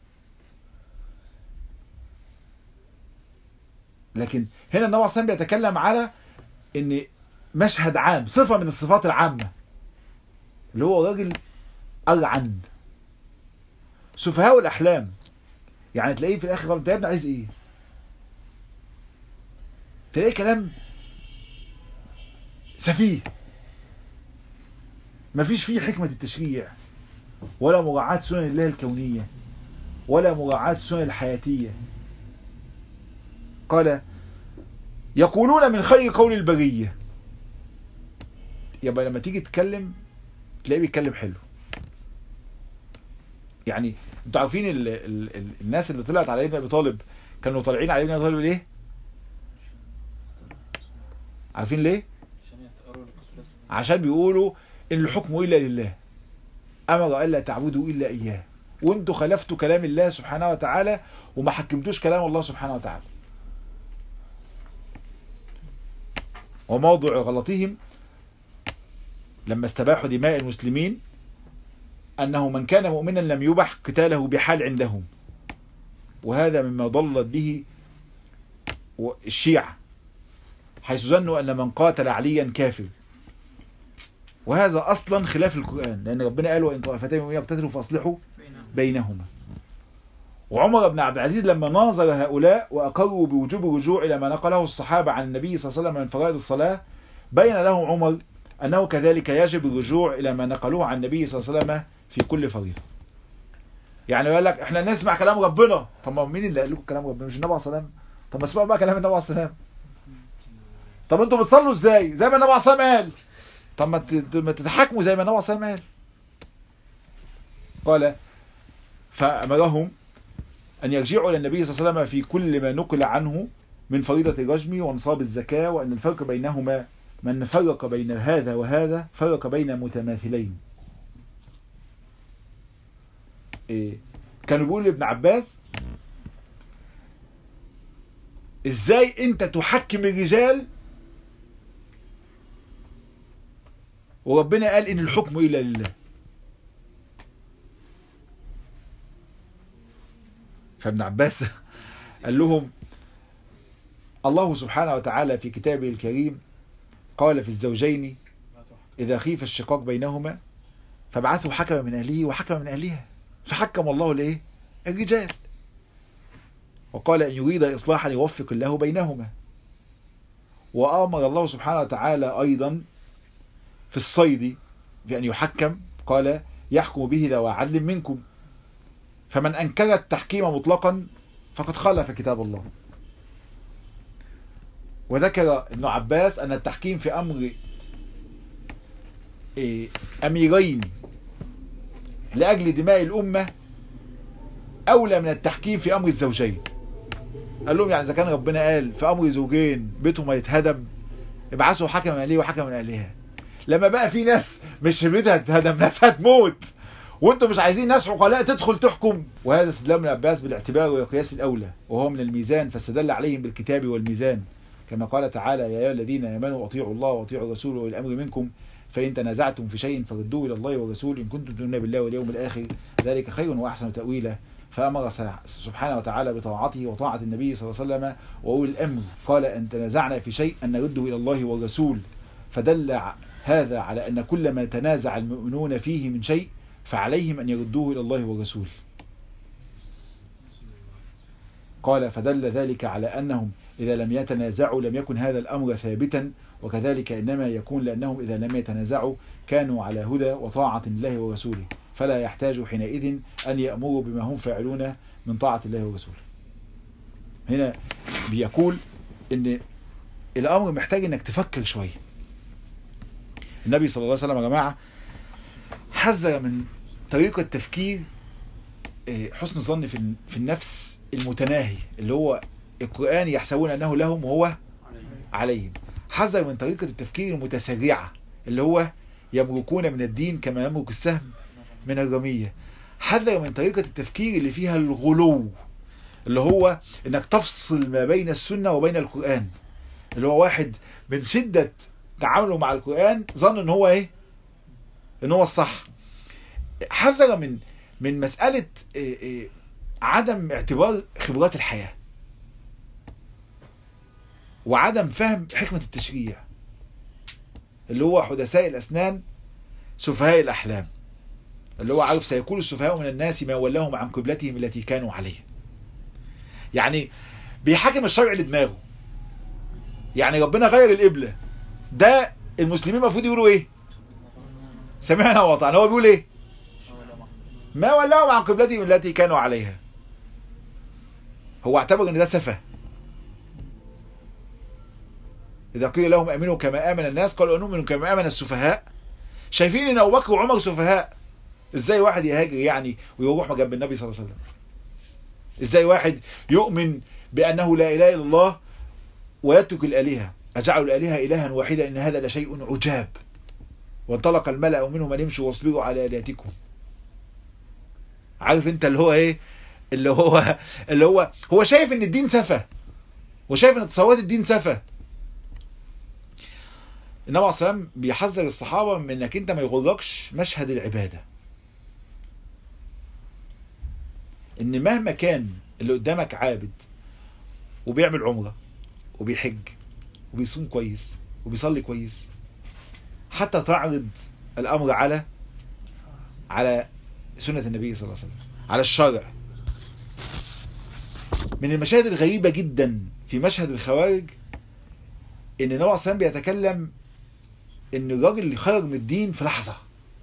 لكن هنا النبي عليه الصلاه والسلام بيتكلم على ان مشهد عام صفه من الصفات العامه اللي هو راجل ارعن سفهاء الاحلام يعني تلاقيه في الاخر انت يا ابني عايز ايه تلاقيه كلام سفيه مفيش فيه حكمة التشريع ولا مراعاة سنن الله الكونية ولا مراعاة سنن الحياتية قال يقولون من خير قول البرية يبقى لما تيجي تتكلم تلاقيه بيتكلم حلو يعني انتوا عارفين ال ال ال الناس اللي طلعت على ابن ابي طالب كانوا طالعين على ابن ابي طالب ليه؟ عارفين ليه؟ عشان بيقولوا ان الحكم الا لله امر الا تعبدوا الا اياه وانتوا خالفتوا كلام الله سبحانه وتعالى وما حكمتوش كلام الله سبحانه وتعالى وموضع غلطهم لما استباحوا دماء المسلمين انه من كان مؤمنا لم يبح قتاله بحال عندهم وهذا مما ضلت به الشيعة حيث ظنوا ان من قاتل عليا كافر وهذا اصلا خلاف القران لان ربنا قال وان طائفتين من المؤمنين اقتتلوا فاصلحوا بينهما وعمر بن عبد العزيز لما ناظر هؤلاء واقروا بوجوب الرجوع الى ما نقله الصحابه عن النبي صلى الله عليه وسلم من فرائض الصلاه بين لهم عمر انه كذلك يجب الرجوع الى ما نقلوه عن النبي صلى الله عليه وسلم في كل فريضه. يعني يقول لك احنا نسمع كلام ربنا، طب ما مين اللي قال لكم كلام ربنا؟ مش النبي عليه الصلاه والسلام؟ طب ما اسمعوا بقى كلام النبي عليه الصلاه والسلام. طب انتوا بتصلوا ازاي؟ زي ما النبي عليه الصلاه والسلام قال. طب ما ت- ما تتحاكموا زي ما النبي عليه الصلاه والسلام قال. قال فامرهم ان يرجعوا الى النبي صلى الله عليه وسلم في كل ما نقل عنه من فريضه الرجم ونصاب الزكاه وان الفرق بينهما من فرق بين هذا وهذا فرق بين متماثلين إيه كانوا بيقولوا لابن عباس ازاي انت تحكم الرجال وربنا قال ان الحكم الا لله فابن عباس قال لهم الله سبحانه وتعالى في كتابه الكريم قال في الزوجين إذا خيف الشقاق بينهما فابعثوا حكما من أهله وحكما من أهلها فحكم الله لإيه؟ الرجال وقال إن يريد إصلاحا يوفق الله بينهما وأمر الله سبحانه وتعالى أيضا في الصيد بأن يحكم قال يحكم به ذوى عدل منكم فمن أنكر التحكيم مطلقا فقد خالف كتاب الله وذكر ابن عباس أن التحكيم في أمر إيه، أميرين لأجل دماء الأمة أولى من التحكيم في أمر الزوجين قال لهم يعني إذا كان ربنا قال في أمر زوجين بيتهم هيتهدم ابعثوا حكما من أهليه وحكما من أهلها لما بقى في ناس مش بيتها هتهدم ناس هتموت وانتم مش عايزين ناس عقلاء تدخل تحكم وهذا استدلال ابن عباس بالاعتبار والقياس الاولى وهو من الميزان فاستدل عليهم بالكتاب والميزان كما قال تعالى يا ايها الذين امنوا اطيعوا الله واطيعوا الرسول واولي الامر منكم فان تنازعتم في شيء فردوه الى الله والرسول ان كنتم تؤمنون بالله واليوم الاخر ذلك خير واحسن تاويلا فامر سبحانه وتعالى بطاعته وطاعه النبي صلى الله عليه وسلم واولي الامر قال ان تنازعنا في شيء ان نرده الى الله والرسول فدل هذا على ان كل ما تنازع المؤمنون فيه من شيء فعليهم ان يردوه الى الله والرسول قال فدل ذلك على أنهم إذا لم يتنازعوا لم يكن هذا الأمر ثابتا وكذلك إنما يكون لأنهم إذا لم يتنازعوا كانوا على هدى وطاعة الله ورسوله فلا يحتاج حينئذ أن يأمروا بما هم فاعلون من طاعة الله ورسوله هنا بيقول إن الأمر محتاج إنك تفكر شوية النبي صلى الله عليه وسلم يا جماعة حذر من طريقة تفكير حسن الظن في في النفس المتناهي اللي هو القرآن يحسبون أنه لهم وهو عليهم حذر من طريقة التفكير المتسرعة اللي هو يمرقون من الدين كما يمرق السهم من الرمية حذر من طريقة التفكير اللي فيها الغلو اللي هو انك تفصل ما بين السنة وبين القرآن اللي هو واحد من شدة تعامله مع القرآن ظن ان هو ايه ان هو الصح حذر من من مسألة إيه إيه عدم اعتبار خبرات الحياة وعدم فهم حكمة التشريع اللي هو حدثاء الأسنان سفهاء الأحلام اللي هو عارف سيكون السفهاء من الناس ما ولاهم عن قبلتهم التي كانوا عليها يعني بيحاكم الشرع لدماغه يعني ربنا غير القبلة ده المسلمين المفروض يقولوا ايه سمعنا وطعنا هو بيقول ايه ما ولاهم عن قبلتهم التي كانوا عليها هو اعتبر ان ده سفه اذا قيل لهم امنوا كما امن الناس قالوا نؤمن كما امن السفهاء شايفين ان ابو بكر وعمر سفهاء ازاي واحد يهاجر يعني ويروح جنب النبي صلى الله عليه وسلم ازاي واحد يؤمن بانه لا اله الا الله ويترك الالهه اجعلوا الالهه الها واحدا ان هذا لشيء عجاب وانطلق الملأ منهم ان يمشوا واصبروا على الهتكم عارف انت اللي هو ايه اللي هو اللي هو هو شايف ان الدين سفه وشايف ان تصورات الدين سفه النبي عليه السلام بيحذر الصحابه من انك انت ما يغركش مشهد العباده ان مهما كان اللي قدامك عابد وبيعمل عمره وبيحج وبيصوم كويس وبيصلي كويس حتى تعرض الامر على على سنه النبي صلى الله عليه وسلم على الشرع من المشاهد الغريبه جدا في مشهد الخوارج ان النبي عليه الصلاه بيتكلم ان الراجل اللي خرج من الدين في لحظه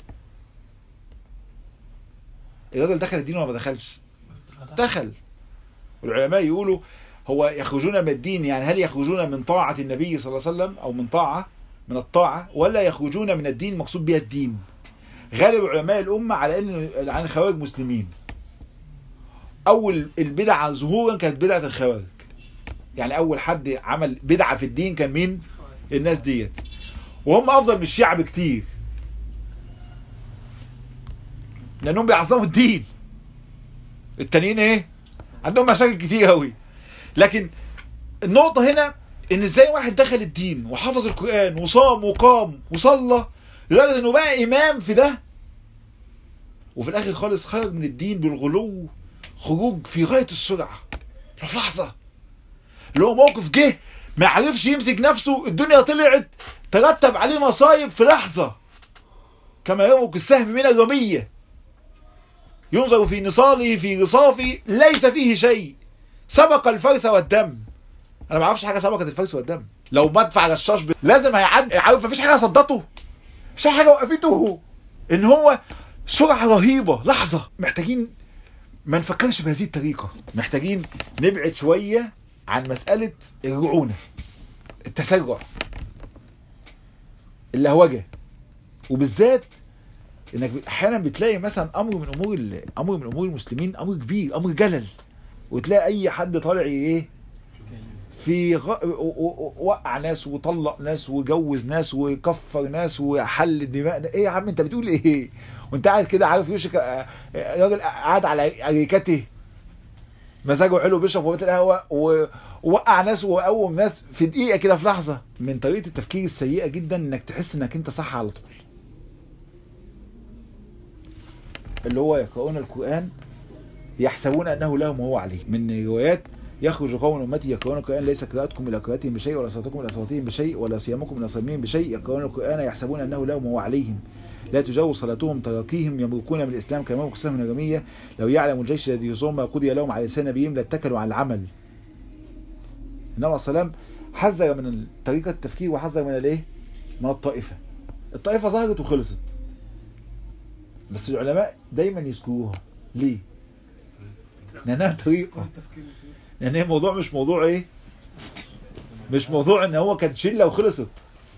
الراجل دخل الدين ولا ما دخلش دخل والعلماء يقولوا هو يخرجون من الدين يعني هل يخرجون من طاعة النبي صلى الله عليه وسلم أو من طاعة من الطاعة ولا يخرجون من الدين مقصود بها الدين غالب علماء الأمة على أن عن الخوارج مسلمين أول البدع ظهورا كانت بدعة الخوارج يعني أول حد عمل بدعة في الدين كان مين الناس ديت وهم أفضل من الشيعة بكتير لأنهم بيعظموا الدين التانيين ايه عندهم مشاكل كتير قوي لكن النقطة هنا ان ازاي واحد دخل الدين وحفظ القرآن وصام وقام وصلى لدرجة انه بقى امام في ده وفي الاخر خالص خرج من الدين بالغلو خروج في غاية السرعة في لحظة اللي هو موقف جه ما عرفش يمسك نفسه الدنيا طلعت ترتب عليه مصايب في لحظة كما يمرق السهم من الرمية ينظر في نصاله في رصافه ليس فيه شيء سبق الفرس والدم انا ما اعرفش حاجه سبقت الفرس والدم لو مدفع رشاش ب... لازم هيعدي عارف مفيش حاجه صدته مفيش حاجه وقفته ان هو سرعه رهيبه لحظه محتاجين ما نفكرش بهذه الطريقه محتاجين نبعد شويه عن مساله الرعونه التسرع اللهوجه وبالذات انك احيانا بتلاقي مثلا امر من امور امر من امور المسلمين امر كبير امر جلل وتلاقي اي حد طالع ايه في غ... وقع ناس وطلق ناس وجوز ناس وكفر ناس وحل دماء ايه يا عم انت بتقول ايه وانت قاعد كده عارف يوشك راجل قاعد على اريكته مزاجه حلو بيشرب كوبايه القهوه ووقع ناس وقوم ناس في دقيقه كده في لحظه من طريقه التفكير السيئه جدا انك تحس انك انت صح على طول اللي هو يقرؤون القرآن يحسبون أنه لهم وهو عليه من روايات يخرج قوم من امتي يقرؤون القران ليس قراءتكم الى قراءتهم بشيء ولا صلاتكم الى صلاتهم بشيء ولا صيامكم الى صيامهم بشيء يقرؤون القران يحسبون انه لهم وهو عليهم لا تجاوز صلاتهم تراكيهم يمرقون من الاسلام كما يمرق السهم من الرميه لو يعلم الجيش الذي يصوم ما قضي لهم على لسان نبيهم لاتكلوا على العمل النبي عليه السلام حذر من طريقه التفكير وحذر من الايه؟ من الطائفه الطائفه ظهرت وخلصت بس العلماء دايما يذكروها ليه؟ لانها طريقه لان يعني الموضوع مش موضوع ايه؟ مش موضوع ان هو كان شله وخلصت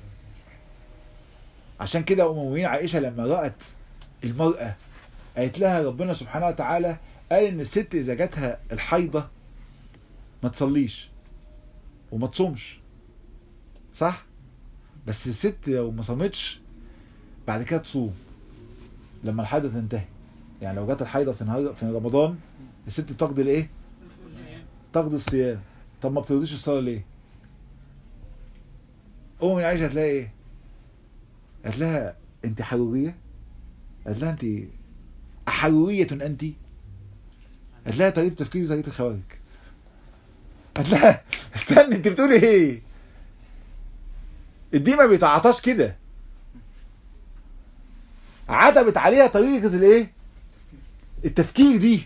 عشان كده ام المؤمنين عائشه لما رات المراه قالت لها ربنا سبحانه وتعالى قال ان الست اذا جاتها الحيضه ما تصليش وما تصومش صح بس الست لو ما صامتش بعد كده تصوم لما الحيضه تنتهي يعني لو جت الحيضه في نهار في رمضان الست بتقضي الايه تقضي الصيام طب ما بترضيش الصلاه ليه ام من عائشه هتلاقي ايه قالت لها انت حروريه قالت لها انت احروريه انت قالت لها طريقه تفكيري طريقه الخوارج قالت لها استني انت بتقولي ايه الدين ما بيتعاطاش كده عتبت عليها طريقه الايه التفكير دي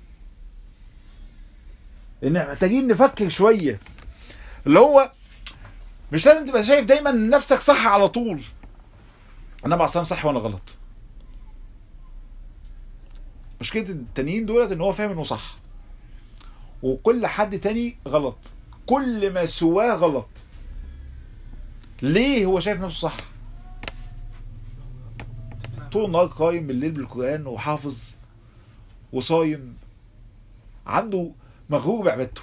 ان محتاجين نفكر شويه اللي هو مش لازم تبقى شايف دايما ان نفسك صح على طول انا بعصام صح وانا غلط مشكله التانيين دولت ان هو فاهم انه صح وكل حد تاني غلط كل ما سواه غلط ليه هو شايف نفسه صح طول النهار قايم بالليل بالقران وحافظ وصايم عنده مغرور بعبادته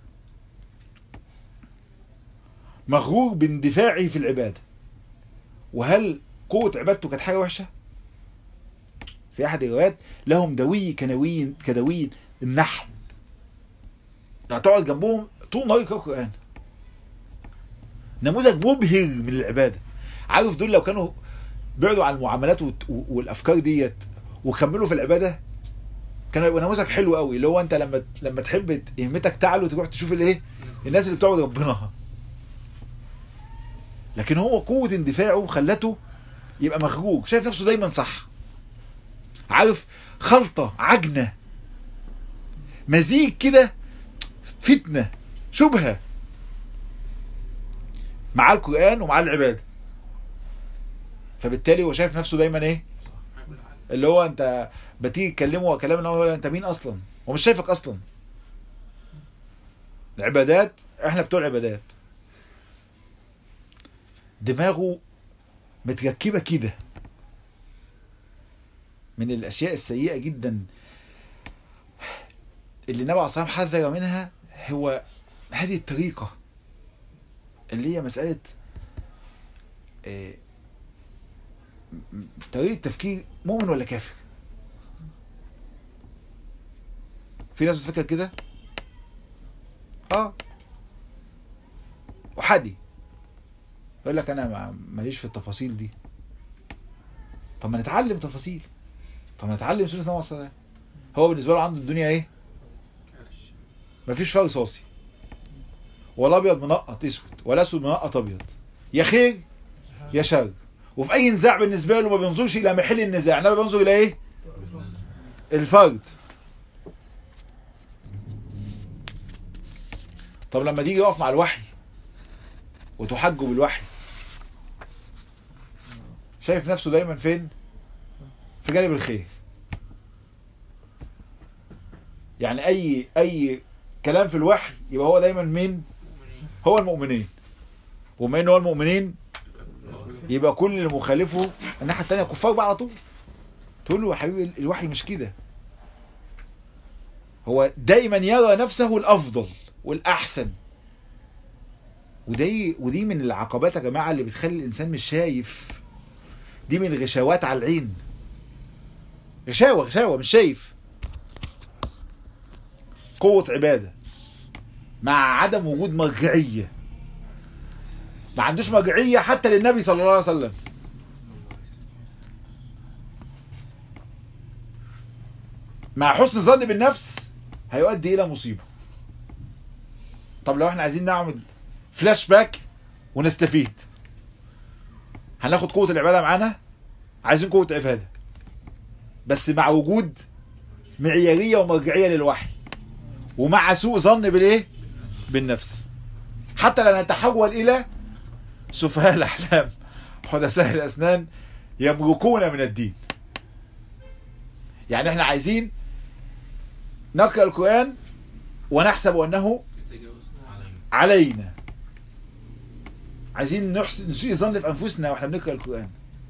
مغرور باندفاعه في العباده وهل قوه عبادته كانت حاجه وحشه في احد الروايات لهم دوي كنوين كدوين النحل يعني تقعد جنبهم طول النهار يقرأوا قرآن نموذج مبهر من العبادة عارف دول لو كانوا بعدوا عن المعاملات والافكار ديت وكملوا في العباده كان هيبقى نموذج حلو قوي اللي هو انت لما لما تحب همتك تعلو تروح تشوف الايه الناس اللي بتعبد ربنا لكن هو قوه اندفاعه خلته يبقى مغرور شايف نفسه دايما صح عارف خلطه عجنه مزيج كده فتنه شبهه مع القران ومع العباده فبالتالي هو شايف نفسه دايما ايه اللي هو انت بتيجي تكلمه كلام ان هو انت مين اصلا هو مش شايفك اصلا العبادات احنا بتوع عبادات دماغه متركبه كده من الاشياء السيئه جدا اللي النبي عليه الصلاه والسلام حذر منها هو هذه الطريقه اللي هي مساله إيه طريقه تفكير مؤمن ولا كافر في ناس بتفكر كده اه وحدي يقول لك انا ماليش في التفاصيل دي طب ما نتعلم تفاصيل طب ما نتعلم سنه النبي صلى الله عليه وسلم هو بالنسبه له عنده الدنيا ايه مفيش فرق صاصي ولا ابيض منقط اسود ولا اسود منقط ابيض يا خير يا شر وفي اي نزاع بالنسبه له ما بينظرش الى محل النزاع انما بينظر الى ايه الفرد طب لما تيجي يقف مع الوحي وتحجه بالوحي شايف نفسه دايما فين في جانب الخير يعني اي اي كلام في الوحي يبقى هو دايما مين هو المؤمنين وبما ان هو المؤمنين يبقى كل اللي مخالفه الناحيه الثانيه كفار بقى على طول تقول له يا حبيبي الوحي مش كده هو دايما يرى نفسه الافضل والاحسن ودي ودي من العقبات يا جماعه اللي بتخلي الانسان مش شايف دي من الغشاوات على العين غشاوه غشاوه مش شايف قوه عباده مع عدم وجود مرجعيه ما عندوش مرجعيه حتى للنبي صلى الله عليه وسلم مع حسن الظن بالنفس هيؤدي الى مصيبه طب لو احنا عايزين نعمل فلاش باك ونستفيد هناخد قوة العبادة معانا عايزين قوة عبادة بس مع وجود معيارية ومرجعية للوحي ومع سوء ظن بالايه بالنفس حتى لا نتحول الى سفهاء الاحلام حدثاء الاسنان يمرقون من الدين يعني احنا عايزين نقرا القران ونحسب انه علينا عايزين نحسن نسيء ظن في انفسنا واحنا بنقرا القران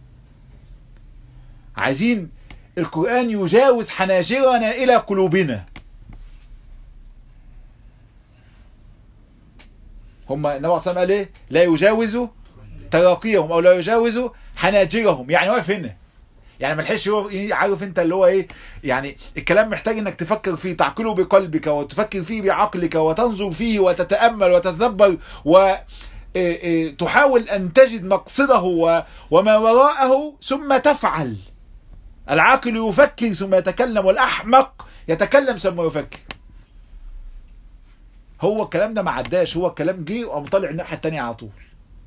عايزين القران يجاوز حناجرنا الى قلوبنا هم النبي صلى الله عليه وسلم قال ايه لا يجاوز تراقيهم او لا يجاوز حناجرهم يعني واقف هنا يعني ما لحقش عارف انت اللي هو ايه يعني الكلام محتاج انك تفكر فيه تعقله بقلبك وتفكر فيه بعقلك وتنظر فيه وتتامل وتتدبر و تحاول ان تجد مقصده وما وراءه ثم تفعل العاقل يفكر ثم يتكلم والاحمق يتكلم ثم يفكر هو الكلام ده ما عداش هو الكلام جه وقام طالع الناحيه الثانيه على طول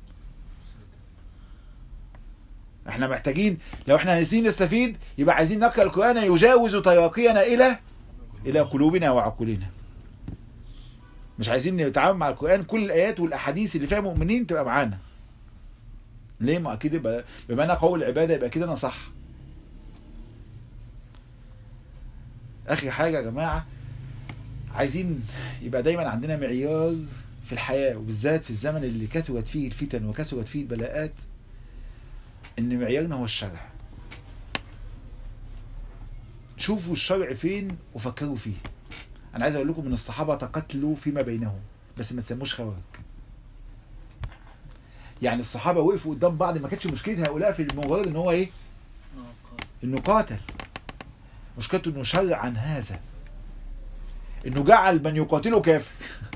احنا محتاجين لو احنا عايزين نستفيد يبقى عايزين نقرا القران يجاوز تراقينا الى الى قلوبنا وعقولنا مش عايزين نتعامل مع القران كل الايات والاحاديث اللي فيها مؤمنين تبقى معانا ليه ما اكيد يبقى بما انا قول العباده يبقى كده انا صح اخر حاجه يا جماعه عايزين يبقى دايما عندنا معيار في الحياه وبالذات في الزمن اللي كثرت فيه الفتن وكثرت فيه البلاءات ان معيارنا هو الشرع شوفوا الشرع فين وفكروا فيه انا عايز اقول لكم ان الصحابه تقاتلوا فيما بينهم بس ما تسموش خوارج يعني الصحابه وقفوا قدام بعض ما كانتش مشكله هؤلاء في مجرد ان هو ايه انه قاتل مشكلته انه شرع عن هذا انه جعل من يقاتله كافر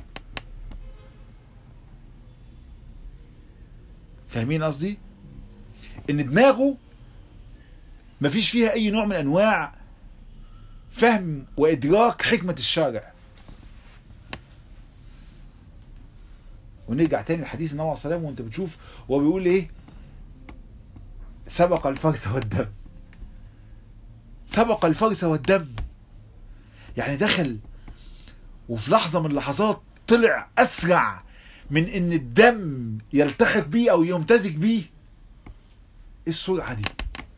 فاهمين قصدي ان دماغه مفيش فيها اي نوع من انواع فهم وادراك حكمه الشارع ونرجع تاني لحديث النبي عليه الصلاه والسلام وانت بتشوف هو بيقول ايه سبق الفرس والدم سبق الفرس والدم يعني دخل وفي لحظة من اللحظات طلع أسرع من إن الدم يلتحق بيه أو يمتزج بيه إيه السرعة دي؟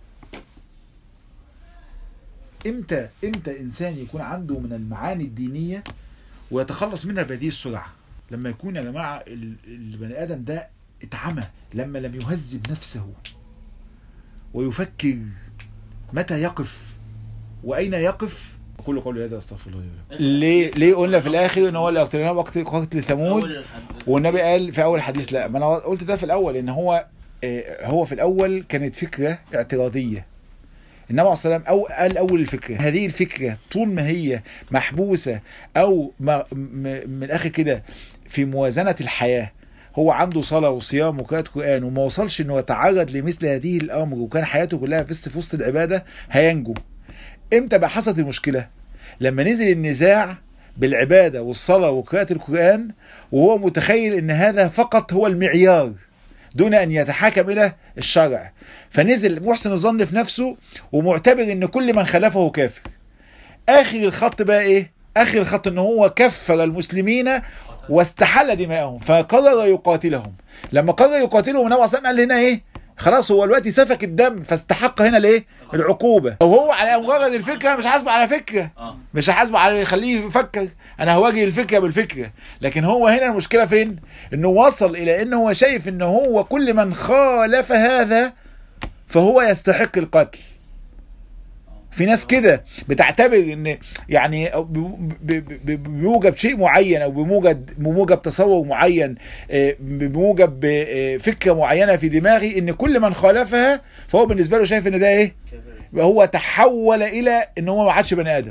إمتى إمتى إنسان يكون عنده من المعاني الدينية ويتخلص منها بهذه السرعة؟ لما يكون يا جماعة البني آدم ده اتعمى لما لم يهذب نفسه ويفكر متى يقف وأين يقف أقول قولي هذا أستغفر الله ليه ليه قلنا في الآخر إن هو اللي اقتلنا وقت قتل ثمود والنبي قال في أول حديث لا ما أنا قلت ده في الأول إن هو هو في الأول كانت فكرة اعتراضية النبي عليه الصلاه والسلام أو قال اول الفكره هذه الفكره طول ما هي محبوسه او ما من الاخر كده في موازنه الحياه هو عنده صلاه وصيام وقراءه قران وما وصلش انه يتعرض لمثل هذه الامر وكان حياته كلها بس في وسط العباده هينجو امتى بقى حصلت المشكله لما نزل النزاع بالعباده والصلاه وقراءه القران وهو متخيل ان هذا فقط هو المعيار دون ان يتحاكم الى الشرع فنزل محسن الظن في نفسه ومعتبر ان كل من خلفه كافر اخر الخط بقى ايه اخر الخط ان هو كفر المسلمين واستحل دماءهم فقرر يقاتلهم لما قرر يقاتلهم النبي صلى الله عليه وسلم قال هنا ايه خلاص هو دلوقتي سفك الدم فاستحق هنا الايه العقوبه وهو على مجرد الفكره مش حاسبه على فكره مش حاسبه على يخليه يفكر انا هواجه الفكره بالفكره لكن هو هنا المشكله فين انه وصل الى انه هو شايف ان هو كل من خالف هذا فهو يستحق القتل في ناس كده بتعتبر ان يعني بموجب شيء معين او بموجب بموجب تصور معين بموجب فكره معينه في دماغي ان كل من خالفها فهو بالنسبه له شايف ان ده ايه هو تحول الى ان هو ما عادش بني ادم